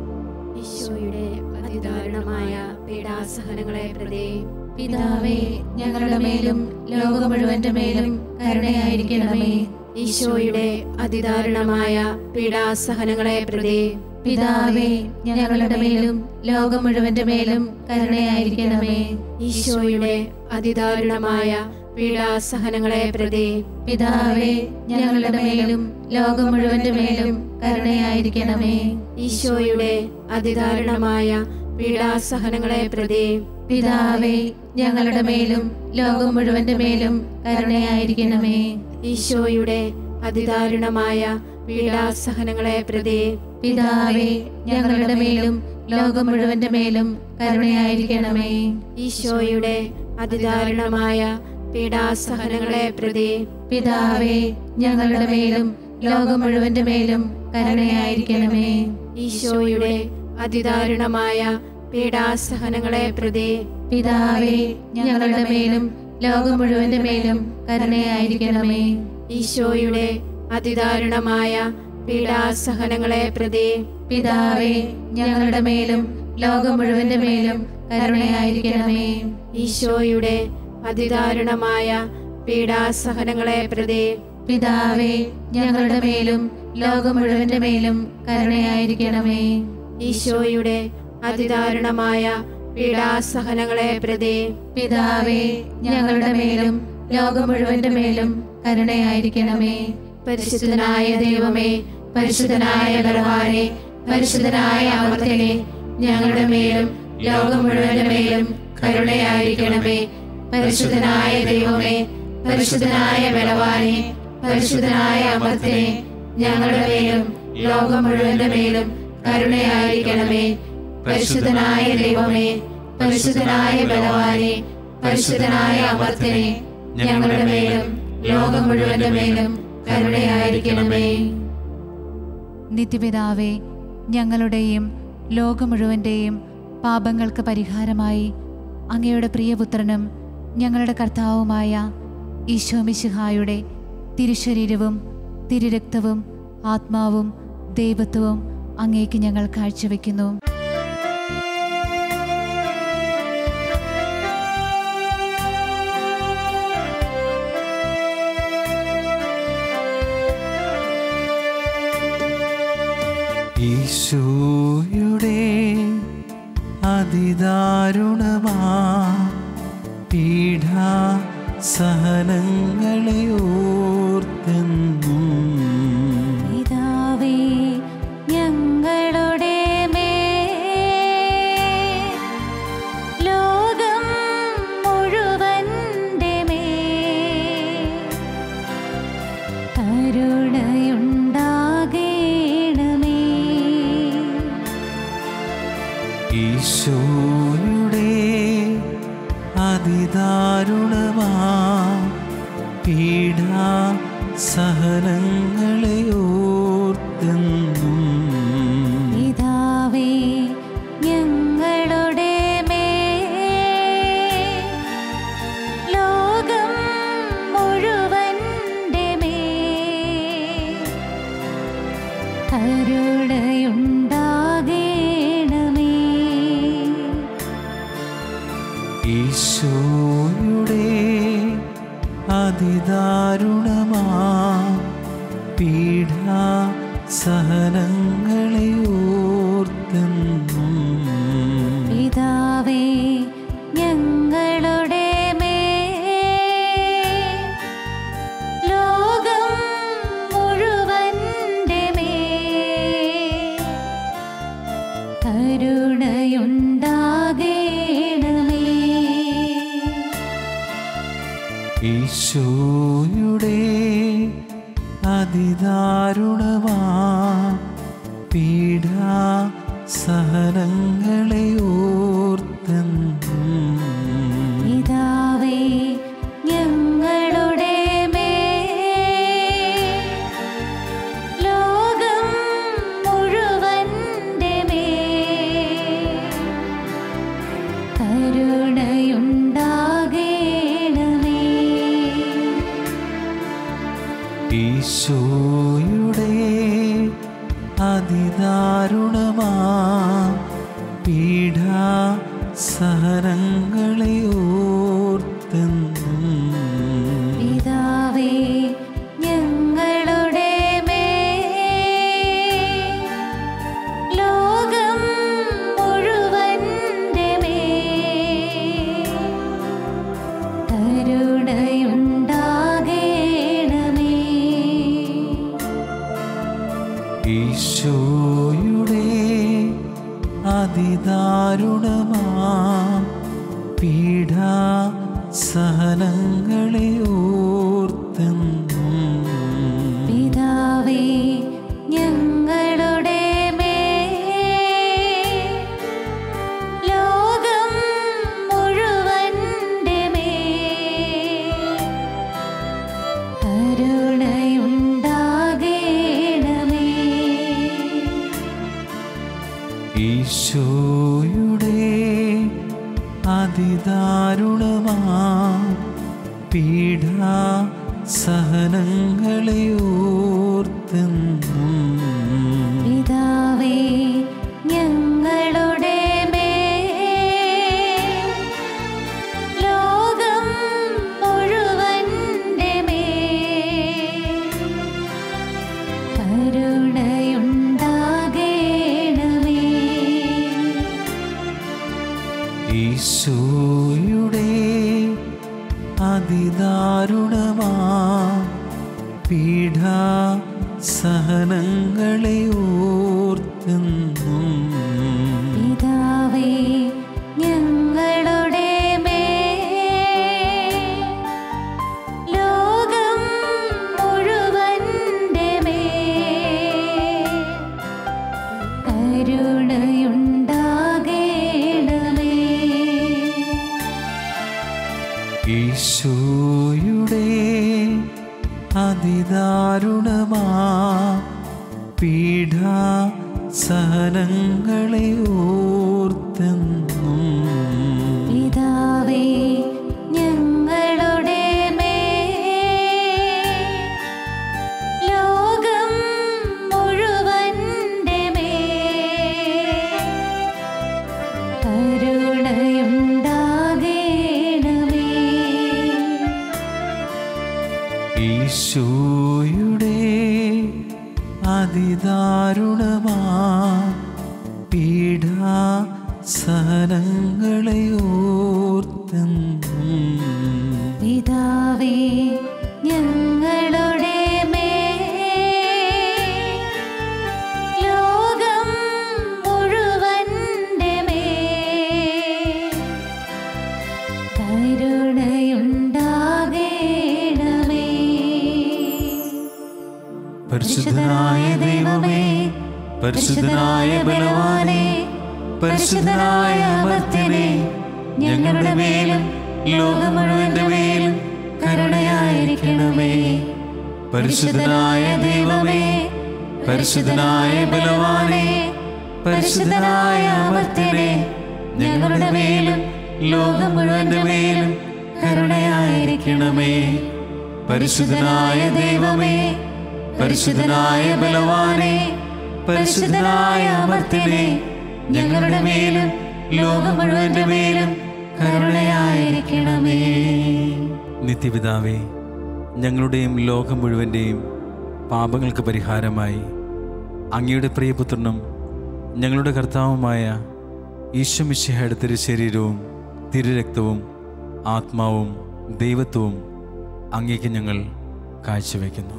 ഈശോയുടെ അതിദാരുണമായ പീഡാസഹനങ്ങളെ പ്രതി പിതാവേ ഞങ്ങളുടെ മേലും ലോകം മുഴുവന്റെ മേലും കരുണയായിരിക്കണമേ ഈശോയുടെ അതിദാരുണമായ പീഡാസഹനങ്ങളെ പ്രതി പിതാവേ ഞങ്ങളുടെ മേലും ലോകം മുഴുവന്റെ മേലും കരുണയായിരിക്കണമേ ഈശോയുടെ അതിദാരുണമായ പീഡാസഹനങ്ങളെ പ്രതി പിതാവേ ഞങ്ങളുടെ മേലും ലോകം മുഴുവന്റെ മേലും കരുണയായിരിക്കണമേ ഈശോയുടെ അതിദാരുണമായ പീഡാസഹനങ്ങളെ പ്രതി പിതാവേ ഞങ്ങളുടെ മേലും ലോകം മുഴുവന്റെ മേലും കരുണയായിരിക്കണമേ ഈശോയുടെ അതിദാരുണമായ പീഡാസഹനങ്ങളെ പ്രതി പിതാവേ ഞങ്ങളുടെ മേലും ലോകം മുഴുവന്റെ മേലും കരുണയായിരിക്കണമേ ഈശോയുടെ അതിദാരുണമായ പീഡാസഹനങ്ങളെ പ്രതി പിതാവേ ഞങ്ങളുടെ മേലും ലോകം മുഴുവന്റെ മേലും കരുണയായിരിക്കണമേ ഈശോയുടെ അതിദാരുണമായ പീഡാസഹനങ്ങളെ പ്രതി പിതാവേ ഞങ്ങളുടെ മേലും ലോകം മുഴുവന്റെ മേലും കരുണയായിരിക്കണമേ ഈശോയുടെ അതിദാരുണമായ പീഡാസഹനങ്ങളെ പ്രതി പിതാവേ ഞങ്ങളുടെ മേലും ലോകം മുഴുവന്റെ മേലും കരുണയായിരിക്കണമേ ഈശോയുടെ അതിദാരുണമായ പീഡാസഹനങ്ങളെ പ്രതി പിതാവേ ഞങ്ങളുടെ മേലും ലോകം മുഴുവന്റെ മേലും കരുണയായിരിക്കണമേ ഈശോയുടെ അതിദാരുണമായ പീഡാസഹനങ്ങളെ പ്രതി പിതാവേ ഞങ്ങളുടെ മേലും ലോകം മുഴുവന്റെ മേലും കരുണയായിരിക്കണമേ പരിശുദ്ധനായ ദൈവമേ പരിശുദ്ധനായ ബലവാനെ പരിശുദ്ധനായ അമർത്തനെ ഞങ്ങളുടെ മേലും ലോകം മുഴുവന്റെ മേലും കരുണയായിരിക്കണമേ പരിശുദ്ധനായ ദൈവമേ പരിശുദ്ധനായ ബലവാനെ പരിശുദ്ധനായ അമർത്തിനെ ഞങ്ങളുടെ മേലും ലോകം മുഴുവന്റെ മേലും കരുണയായിരിക്കണമേ പരിശുദ്ധനായ ദൈവമേ പരിശുദ്ധനായ ബലവാനെ പരിശുദ്ധനായ അമർത്തിനെ ഞങ്ങളുടെ മേലും ലോകം മുഴുവന്റെ മേലും കരുണയായിരിക്കണമേ നിത്യപിതാവേ ഞങ്ങളുടെയും ലോകം മുഴുവൻ്റെയും പാപങ്ങൾക്ക് പരിഹാരമായി അങ്ങയുടെ പ്രിയപുത്രനും ഞങ്ങളുടെ കർത്താവുമായ ഈശോമിശിഹായുടെ തിരുശരീരവും തിരുരക്തവും ആത്മാവും ദൈവത്വവും അങ്ങേക്ക് ഞങ്ങൾ കാഴ്ചവെക്കുന്നു ഈശോയുടെ അതിദാരുണമാ പീഠാ സഹനങ്ങളെ ഓർത്തെന്നും പിതാവേ ഞങ്ങളുടെ മേൽ ലോകം മുഴുവൻ്റെ മേൽ കരുണയുണ്ടാകേണമേ ഈശോയുടെ അതിദാരുണമാ പീഠാ സഹനങ്ങളെ ഓർത്തെന്നും പിതാവേ ഞങ്ങളുടെ മേൽ ലോകം മുഴുവൻ്റെ മേൽ കരുണയുണ്ടാകേണമേ ഈശോയുടെ അതിദാരുണമാ പീഠാ സഹനങ്ങളെ ഓർത്തെന്നും പിതാവേ ഞങ്ങളുടെ മേൽ ലോകം മുഴുവൻ്റെ മേൽ കരുണയുണ്ടാകേണമേ ഈശോയുടെ അതിദാരുണമാ പീഠാ സഹനങ്ങളെ ഓർത്തെന്നും പിതാവേ ഞങ്ങളുടെ മേൽ ലോകം മുഴുവൻ്റെ മേൽ കരുണയുണ്ടാകേണമേ ഈശോയുടെ അതിദാരുണമാ പീഠാ സഹനങ്ങളെ ഓർത്തെന്നും പിതാവേ ഞങ്ങളുടെ മേൽ ലോകം മുഴുവൻ്റെ മേൽ കരുണയുണ്ടാകേണമേ ഈശോയുടെ അതിദാരുണമാ പീഠാ സഹനങ്ങളെ ഓർത്തെന്നും പിതാവേ ഞങ്ങളുടെ മേൽ ലോകം മുഴുവൻ്റെ മേൽ കരുണയുണ്ടാകേണമേ ഈശോയുടെ അതിദാരുണമാ പീഠാ സഹനങ്ങളെ ഓർത്തെന്നും പിതാവേ ഞങ്ങളുടെ മേൽ ലോകം മുഴുവൻ്റെ മേൽ കരുണയുണ്ടാകേണമേ ഈശോയുടെ അതിദാരുണമാ പീഠാ സഹനങ്ങളെ ഓർത്തെന്നും പിതാ അതിദാരുണമാ പീഠാ സഹനങ്ങളെ ഓർത്തെന്നും പിതാവേ ഞങ്ങളുടെ മേൽ ലോകം മുഴുവന്റെ മേൽ കരുണയുണ്ടാകേണമേ ഈശോയുടെ അതിദാരുണമാ പീഠാ സഹനങ്ങളെ ഓർത്തെന്നും പിതാവേ ഞങ്ങളുടെ മേൽ ലോകം മുഴുവന്റെ മേൽ കരുണയുണ്ടാകേണമേ പരിശുദ്ധനായ ദൈവമേ പരിശുദ്ധനായ ബലവാനെ പരിശുദ്ധനായ അമർത്യനെ ഞങ്ങളുടെ മേലും ലോകം മുഴുവന്റെ മേലും കരുണയായിരിക്കണമേ പരിശുദ്ധനായ ദൈവമേ പരിശുദ്ധനായ ബലവാനെ പരിശുദ്ധനായ അമർത്യനെ ഞങ്ങളുടെ മേലും ലോകം മുഴുവന്റെ മേലും കരുണയായിരിക്കണമേ പരിശുദ്ധനായ ദൈവമേ പരിശുദ്ധനായ ബലവാനെ പരിശുദ്ധനായ അമർത്തിനെ ഞങ്ങളുടെ മേലും ലോകം മുഴുവന്റെ മേലും കരുണയായിരിക്കണമേ നിത്യപിതാവേ ഞങ്ങളുടെയും ലോകം മുഴുവൻ്റെയും പാപങ്ങൾക്ക് പരിഹാരമായി അങ്ങയുടെ പ്രിയപുത്രനും ഞങ്ങളുടെ കർത്താവുമായ ഈശ്വമിശിഹയുടെ തിരുശരീരവും തിരുരക്തവും ആത്മാവും ദൈവത്വവും അങ്ങേക്ക് ഞങ്ങൾ കാഴ്ചവെക്കുന്നു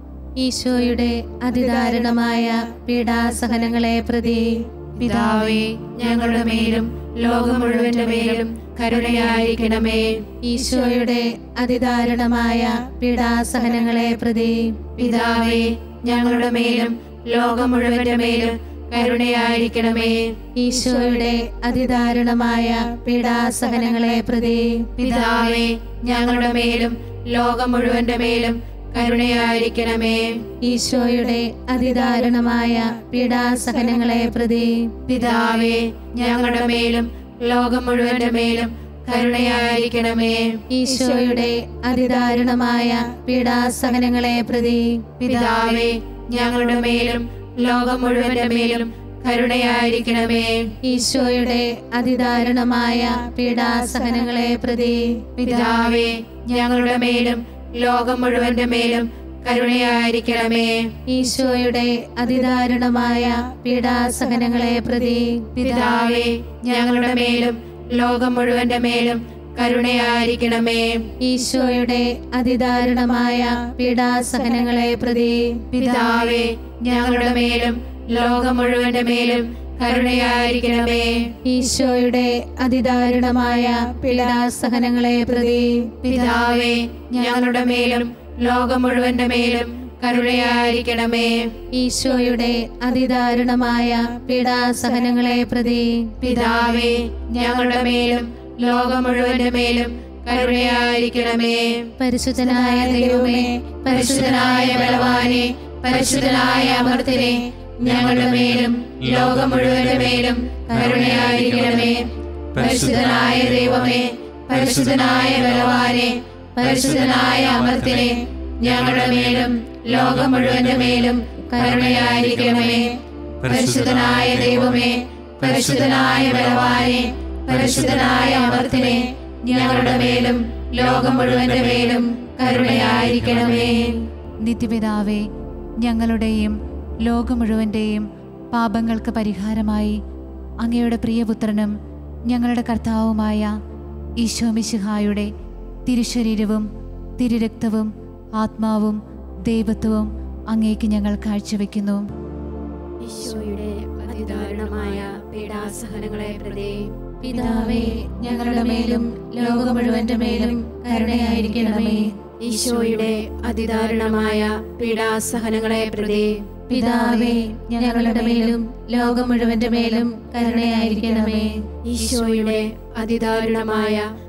ഈശോയുടെ അതിദാരുണമായ പീഡാസഹനങ്ങളെ പ്രതി പിതാവേ ഞങ്ങളുടെ മേലും ലോകം മുഴുവന്റെ മേലും കരുണയായിരിക്കണമേ ഈശോയുടെ അതിദാരുണമായ പീഡാസഹനങ്ങളെ പ്രതി പിതാവേ ഞങ്ങളുടെ മേലും ലോകം മുഴുവന്റെ മേലും കരുണയായിരിക്കണമേ ഈശോയുടെ അതിദാരുണമായ പീഡാസഹനങ്ങളെ പ്രതി പിതാവേ ഞങ്ങളുടെ മേലും ലോകം മുഴുവന്റെ മേലും കരുണയായിരിക്കണമേ ഈശോയുടെ അതിദാരുണമായ പീഡാസഹനങ്ങളെ പ്രതി പിതാവേ ഞങ്ങളുടെ മേലും ലോകം മുഴുവന്റെ മേലും കരുണയായിരിക്കണമേ ഈശോയുടെ അതിദാരുണമായ പീഡാസഹനങ്ങളെ പ്രതി പിതാവേ ഞങ്ങളുടെ മേലും ലോകം മുഴുവന്റെ മേലും കരുണയായിരിക്കണമേ ഈശോയുടെ അതിദാരുണമായ പീഡാസഹനങ്ങളെ പ്രതി പിതാവേ ഞങ്ങളുടെ മേലും ലോകം മുഴുവന്റെ മേലും കരുണയായിരിക്കണമേ ഈശോയുടെ അതിദാരുണമായ പീഡാസഹനങ്ങളെ പ്രതി പിതാവേ ഞങ്ങളുടെ മേലും ലോകം മുഴുവന്റെ മേലും കരുണയായിരിക്കണമേ ഈശോയുടെ അതിദാരുണമായ പീഡാസഹനങ്ങളെ പ്രതി പിതാവേ ഞങ്ങളുടെ മേലും ലോകം മുഴുവന്റെ മേലും കരുണയായിരിക്കണമേ ഈശോയുടെ അതിദാരുണമായ പീഡാസഹനങ്ങളെ പ്രതി പിതാവേ ഞങ്ങളുടെ മേലും ലോകം മുഴുവന്റെ മേലും കരുണയായിരിക്കണമേ ഈശോയുടെ അതിദാരുണമായ പീഡാസഹനങ്ങളെ പ്രതി പിതാവേ ഞങ്ങളുടെ മേലും ലോകം മുഴുവന്റെ മേലും കരുണയായിരിക്കണമേ പരിശുദ്ധനായ ദൈവമേ പരിശുദ്ധനായ ബലവാനെ പരിശുദ്ധനായ അമർത്തിനെ ഞങ്ങളുടെ മേലും ലോകം മുഴുവന്റെ മേലും കരുണയായിരിക്കണമേ പരിശുദ്ധനായ ദൈവമേ പരിശുദ്ധനായ ബലവാനെ പരിശുദ്ധനായ അമർത്തിനെ ഞങ്ങളുടെ മേലും ലോകം മുഴുവന്റെ മേലും കരുണയായിരിക്കണമേ പരിശുദ്ധനായ ദൈവമേ പരിശുദ്ധനായ ബലവാനെ പരിശുദ്ധനായ അമർത്തിനെ ഞങ്ങളുടെ മേലും ലോകം മുഴുവന്റെ മേലും കരുണയായിരിക്കണമേ നിത്യപിതാവേ ഞങ്ങളുടെയും ലോകം മുഴുവൻ്റെയും പാപങ്ങൾക്ക് പരിഹാരമായി അങ്ങയുടെ പ്രിയപുത്രനും ഞങ്ങളുടെ കർത്താവുമായ ഈശോമിശിഹായുടെ തിരുശരീരവും തിരുരക്തവും ആത്മാവും ദൈവത്വവും അങ്ങേക്ക് ഞങ്ങൾ കാഴ്ചവെക്കുന്നു ഈശോയുടെ അതിദാരുണമായ പീഡാസഹനങ്ങളെ പ്രതി പിതാവേ ഞങ്ങളുടെ മേലും ലോകം മുഴുവന്റെ മേലും കരുണയായിരിക്കണമേ ഈശോയുടെ അതിദാരുണമായ പീഡാസഹനങ്ങളെ പ്രതി പിതാവേ ഞങ്ങളുടെ മേലും ലോകം മുഴുവന്റെ മേലും കരുണയായിരിക്കണമേ ഈശോയുടെ അതിദാരുണമായ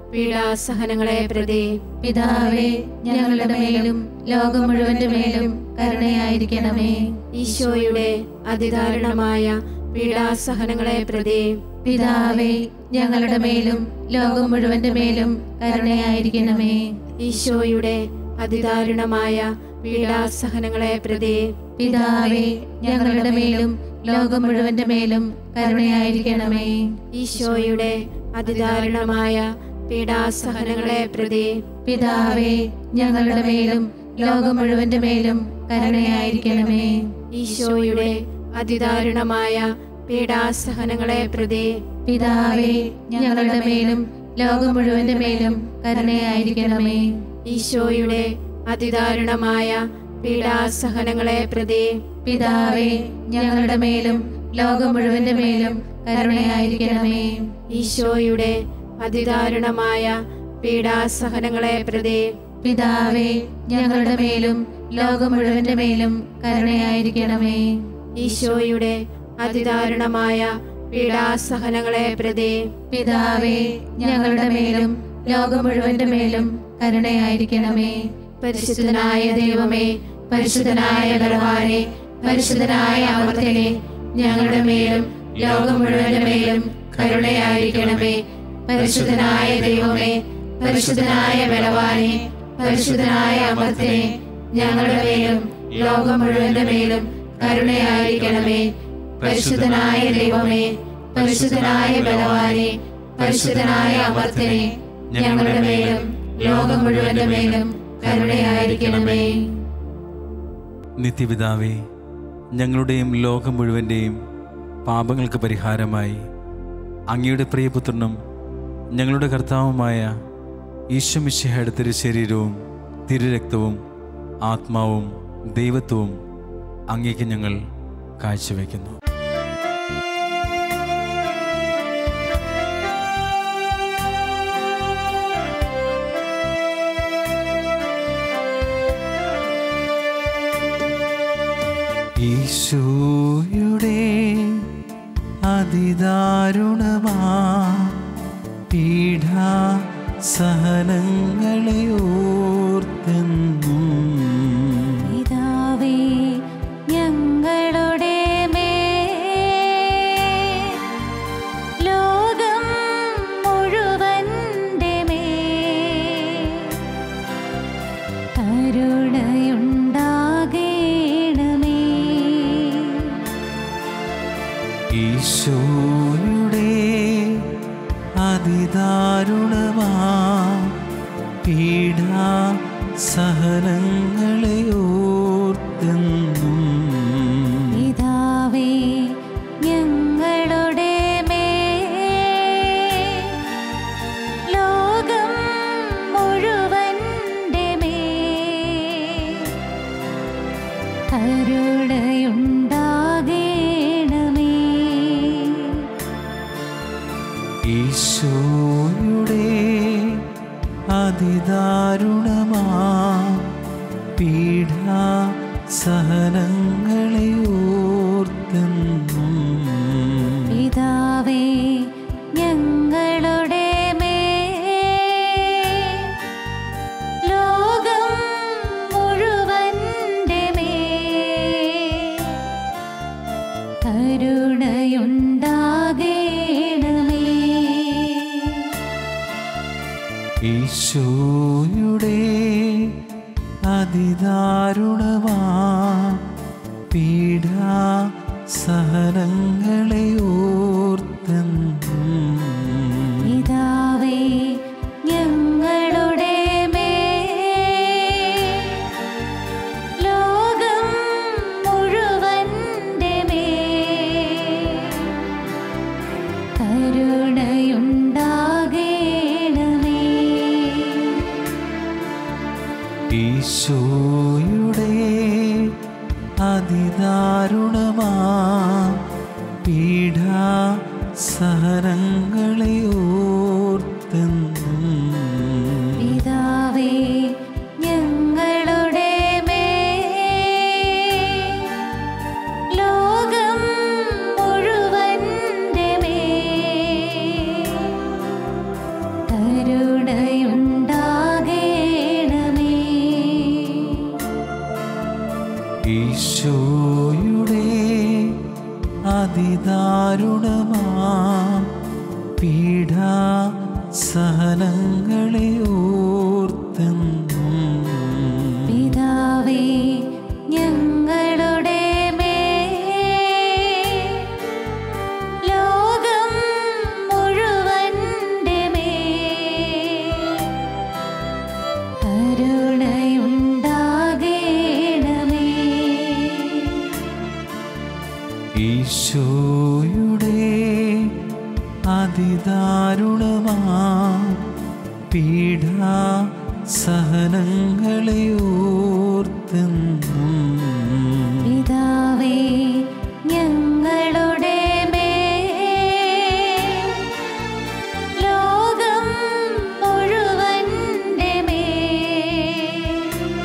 പീഡാസഹനങ്ങളെ പ്രതി പിതാവേ ഞങ്ങളുടെ മേലും ലോകം മുഴുവന്റെ മേലും കരുണയായിരിക്കണമേ ഈശോയുടെ അതിദാരുണമായ പീഡാസഹനങ്ങളെ പ്രതി പിതാവേ ഞങ്ങളുടെ മേലും ലോകം മുഴുവന്റെ മേലും കരുണയായിരിക്കണമേ ഈശോയുടെ അതിദാരുണമായ പീഡാസഹനങ്ങളെ പ്രതി പിതാവേ ഞങ്ങളുടെ മേലും ലോകം മുഴുവന്റെ മേലും കരുണയായിരിക്കണമേ ഈശോയുടെ അതിദാരുണമായ പീഡാസഹനങ്ങളെ പ്രതി പിതാവേ ഞങ്ങളുടെ മേലും ലോകം മുഴുവന്റെ മേലും കരുണയായിരിക്കണമേ ഈശോയുടെ അതിദാരുണമായ പീഡാസഹനങ്ങളെ പ്രതി പിതാവേ ഞങ്ങളുടെ മേലും ലോകം മുഴുവന്റെ മേലും കരുണയായിരിക്കണമേ ഈശോയുടെ അതിദാരുണമായ പീഡാസഹനങ്ങളെ പ്രതി പിതാവേ ഞങ്ങളുടെ മേലും ലോകം മുഴുവന്റെ മേലും കരുണയായിരിക്കണമേ ഈശോയുടെ അതിദാരുണമായ പീഡാസഹനങ്ങളെ പ്രതി പിതാവേ ഞങ്ങളുടെ മേലും ലോകം മുഴുവന്റെ മേലും കരുണയായിരിക്കണമേ ഈശോയുടെ അതിദാരുണമായ പീഡാസഹനങ്ങളെ പ്രതി പിതാവേ ഞങ്ങളുടെ മേലും ലോകം മുഴുവന്റെ മേലും കരുണയായിരിക്കണമേ പരിശുദ്ധനായ ദൈവമേ പരിശുദ്ധനായ ബലവാനെ പരിശുദ്ധനായ അമർത്തനെ ഞങ്ങളുടെ മേലും ലോകം മുഴുവന്റെ മേലും കരുണയായിരിക്കണമേ പരിശുദ്ധനായ ദൈവമേ പരിശുദ്ധനായ ബലവാനെ പരിശുദ്ധനായ അമർത്തനെ ഞങ്ങളുടെ മേലും ലോകം മുഴുവന്റെ മേലും കരുണയായിരിക്കണമേ പരിശുദ്ധനായ ദൈവമേ പരിശുദ്ധനായ ബലവാനെ പരിശുദ്ധനായ അമർത്തനെ ഞങ്ങളുടെ മേലും ലോകം മുഴുവന്റെ മേലും കരുണയായിരിക്കണമേ നിത്യപിതാവേ ഞങ്ങളുടെയും ലോകം മുഴുവൻ്റെയും പാപങ്ങൾക്ക് പരിഹാരമായി അങ്ങയുടെ പ്രിയപുത്രനും ഞങ്ങളുടെ കർത്താവുമായ ഈശ്വമിശിഹയുടെ തിരുശരീരവും തിരുരക്തവും ആത്മാവും ദൈവത്വവും അങ്ങേക്ക് ഞങ്ങൾ കാഴ്ചവെക്കുന്നു ഈശോയുടെ അതിദാരുണമാ പീഠാ സഹനങ്ങളെ ഓർത്തെന്നും പിതാവേ ഞങ്ങളുടെ മേൽ ലോകം മുഴുവന്റെ മേൽ കരുണയുണ്ടാകേണമേ ഈശോയുടെ അതിദാരുണമാ പീഠാ സഹനങ്ങളെ ഓർത്തെന്നും പിതാവേ ഞങ്ങളുടെ മേൽ ലോകം മുഴുവന്റെ മേൽ കരുണയുണ്ടാകേണമേ ഈശോയുടെ അതിദാരുണമാ പീഠാ സഹനങ്ങളെ ഓർത്തെന്നും പിതാവേ ഞങ്ങളുടെ മേൽ ലോകം മുഴുവന്റെ മേൽ കരുണയുണ്ടാകേണമേ ഈശോയുടെ അതിദാരുണമാ പീഠാ സഹനങ്ങളെ ഓർത്തെന്നും പിതാവേ ഞങ്ങളുടെ മേൽ ലോകം മുഴുവന്റെ മേൽ കരുണയുണ്ടാകേണമേ ഈശോയുടെ അതിദാരുണമാ പീഠാ സഹനങ്ങളെ ഓർത്തെന്നും പിതാവേ ഞങ്ങളുടെ മേൽ ലോകം മുഴുവന്റെ മേൽ കരുണയുണ്ടാകേണമേ ഈശോയുടെ അതിദാരുണമാ പീഡാ സഹനങ്ങളെ ഓർത്തെന്നും പിതാവേ ഞങ്ങളുടെ മേൽ ലോകം മുഴുവൻ്റെ മേൽ കരുണയുണ്ടാകേണമേ ഈശോയുടെ അതിദാരുണമാ പീഡാ സഹനങ്ങളെ ഓർത്തെന്നും പിതാവേ ഞങ്ങളുടെ മേൽ ലോകം മുഴുവൻ്റെ മേൽ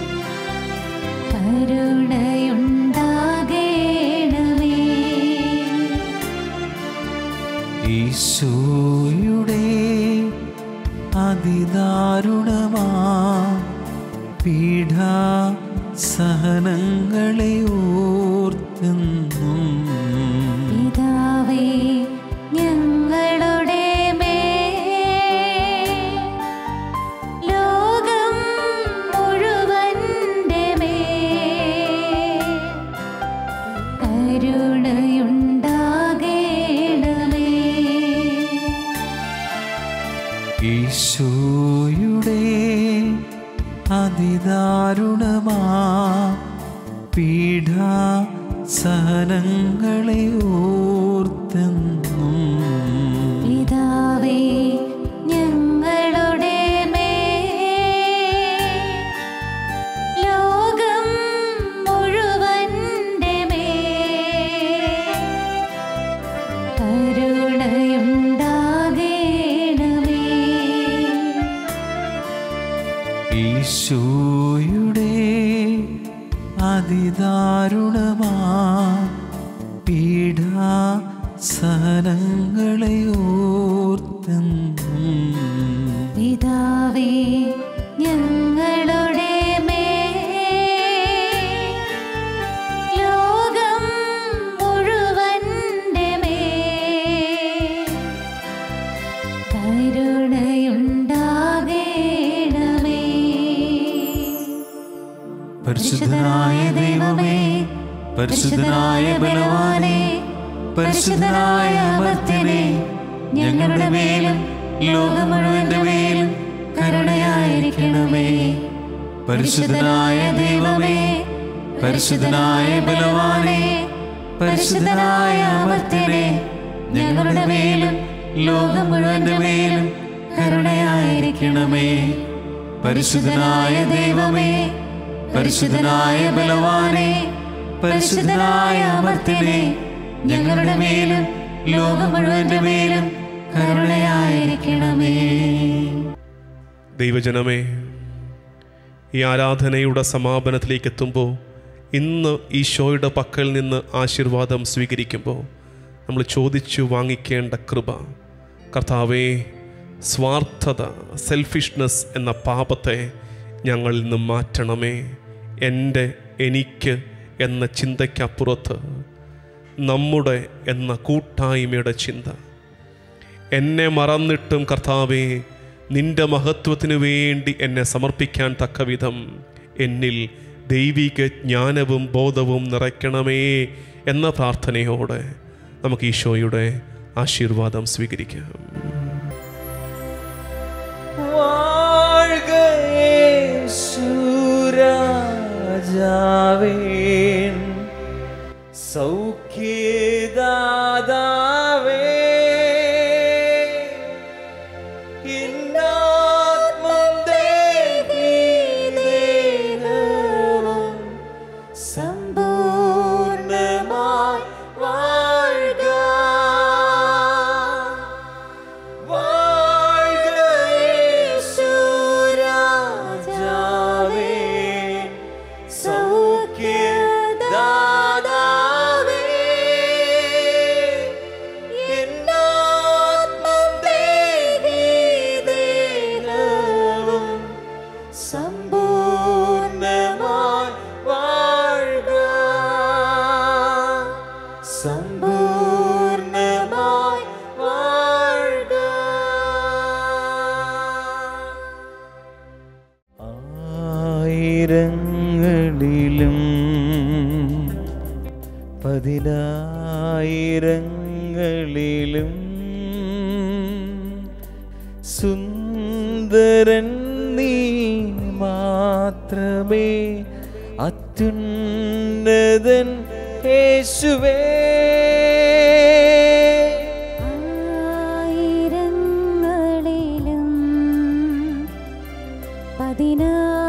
കരുണയുണ്ടാകേണമേ ഈശോയുടെ അതിദാരുണമാ പീഡാ സഹനങ്ങളെ ഓർത്തെന്നും പിതാവേ ഞങ്ങളുടെ മേൽ ലോകം മുഴുവൻ്റെ മേൽ കരുണയുണ്ടാകേണമേ ഈശോയുടെ അതിദാരുണമാ പീഡാ സഹനങ്ങളെ ഓർത്തെന്നും പിതാവേ ഞങ്ങളുടെ മേൽ ലോകം മുഴുവൻ്റെ മേൽ കരുണയുണ്ടാകേണമേ ഈശോയുടെ അതിദാരുണമാ പീഡാ സഹനങ്ങളെ ഓർത്തെന്നും പിതാവേ ഞങ്ങളുടെ മേൽ ലോകം മുഴുവൻ്റെ മേൽ കരുണയുണ്ടാകേണമേ പരിശുദ്ധനായ ദൈവമേ പരിശുദ്ധനായ ബലവാനെ പരിശുദ്ധനായ അമർത്യനെ ഞങ്ങളുടെ മേലും ലോകം മുഴുവന്റെ മേലും കരുണയായിരിക്കണമേ പരിശുദ്ധനായ ദൈവമേ പരിശുദ്ധനായ ബലവാനെ പരിശുദ്ധനായ അമർത്യനെ ഞങ്ങളുടെ മേലും ലോകം മുഴുവന്റെ മേലും കരുണയായിരിക്കണമേ പരിശുദ്ധനായ ദൈവമേ പരിശുദ്ധനായ ബലവാനെ പരിശുദ്ധനായ അമർത്തിനെ ഞങ്ങളുടെ മേലും ലോകം മുഴുവന്റെ മേലും കരുണയായിരിക്കണമേ ദൈവജനമേ ഈ ആരാധനയുടെ സമാപനത്തിലേക്ക് എത്തുമ്പോൾ ഇന്ന് ഈശോയുടെ പക്കൽ നിന്ന് ആശീർവാദം സ്വീകരിക്കുമ്പോൾ നമ്മൾ ചോദിച്ചു വാങ്ങിക്കേണ്ട കൃപ കർത്താവേ സ്വാർത്ഥത സെൽഫിഷ്നെസ് എന്ന പാപത്തെ ഞങ്ങളിൽ നിന്ന് മാറ്റണമേ എൻ്റെ എനിക്ക് എന്ന ചിന്തയ്ക്കപ്പുറത്ത് നമ്മുടെ എന്ന കൂട്ടായ്മയുടെ ചിന്ത എന്നെ മറന്നിട്ടും കർത്താവേ നിന്റെ മഹത്വത്തിനു വേണ്ടി എന്നെ സമർപ്പിക്കാൻ തക്കവിധം എന്നിൽ ദൈവിക ജ്ഞാനവും ബോധവും നിറയ്ക്കണമേ എന്ന പ്രാർത്ഥനയോടെ നമുക്ക് ഈശോയുടെ ആശീർവാദം സ്വീകരിക്കാം வாழ்க சூராஜாவேன் சௌக்கியதாதாவே இன்னாத்மம் தேகி தேகமும் சம்பூர்ணமாய் வாழ்க வாழ்க இயேசு ராஜாவே சௌக்கியதாதாவே എന്നാത്മം ദേഹി ദേഹവും സമ്പൂർണ്ണമായി വാഴുക ആയിരങ്ങളിലും പതിനായിരങ്ങളിലും സുന്ദരൻ നീ മാത്രമേ അത്യുന്നതൻ യേശുവേ ആയിരങ്ങളിലും പതിനായിരങ്ങളിലും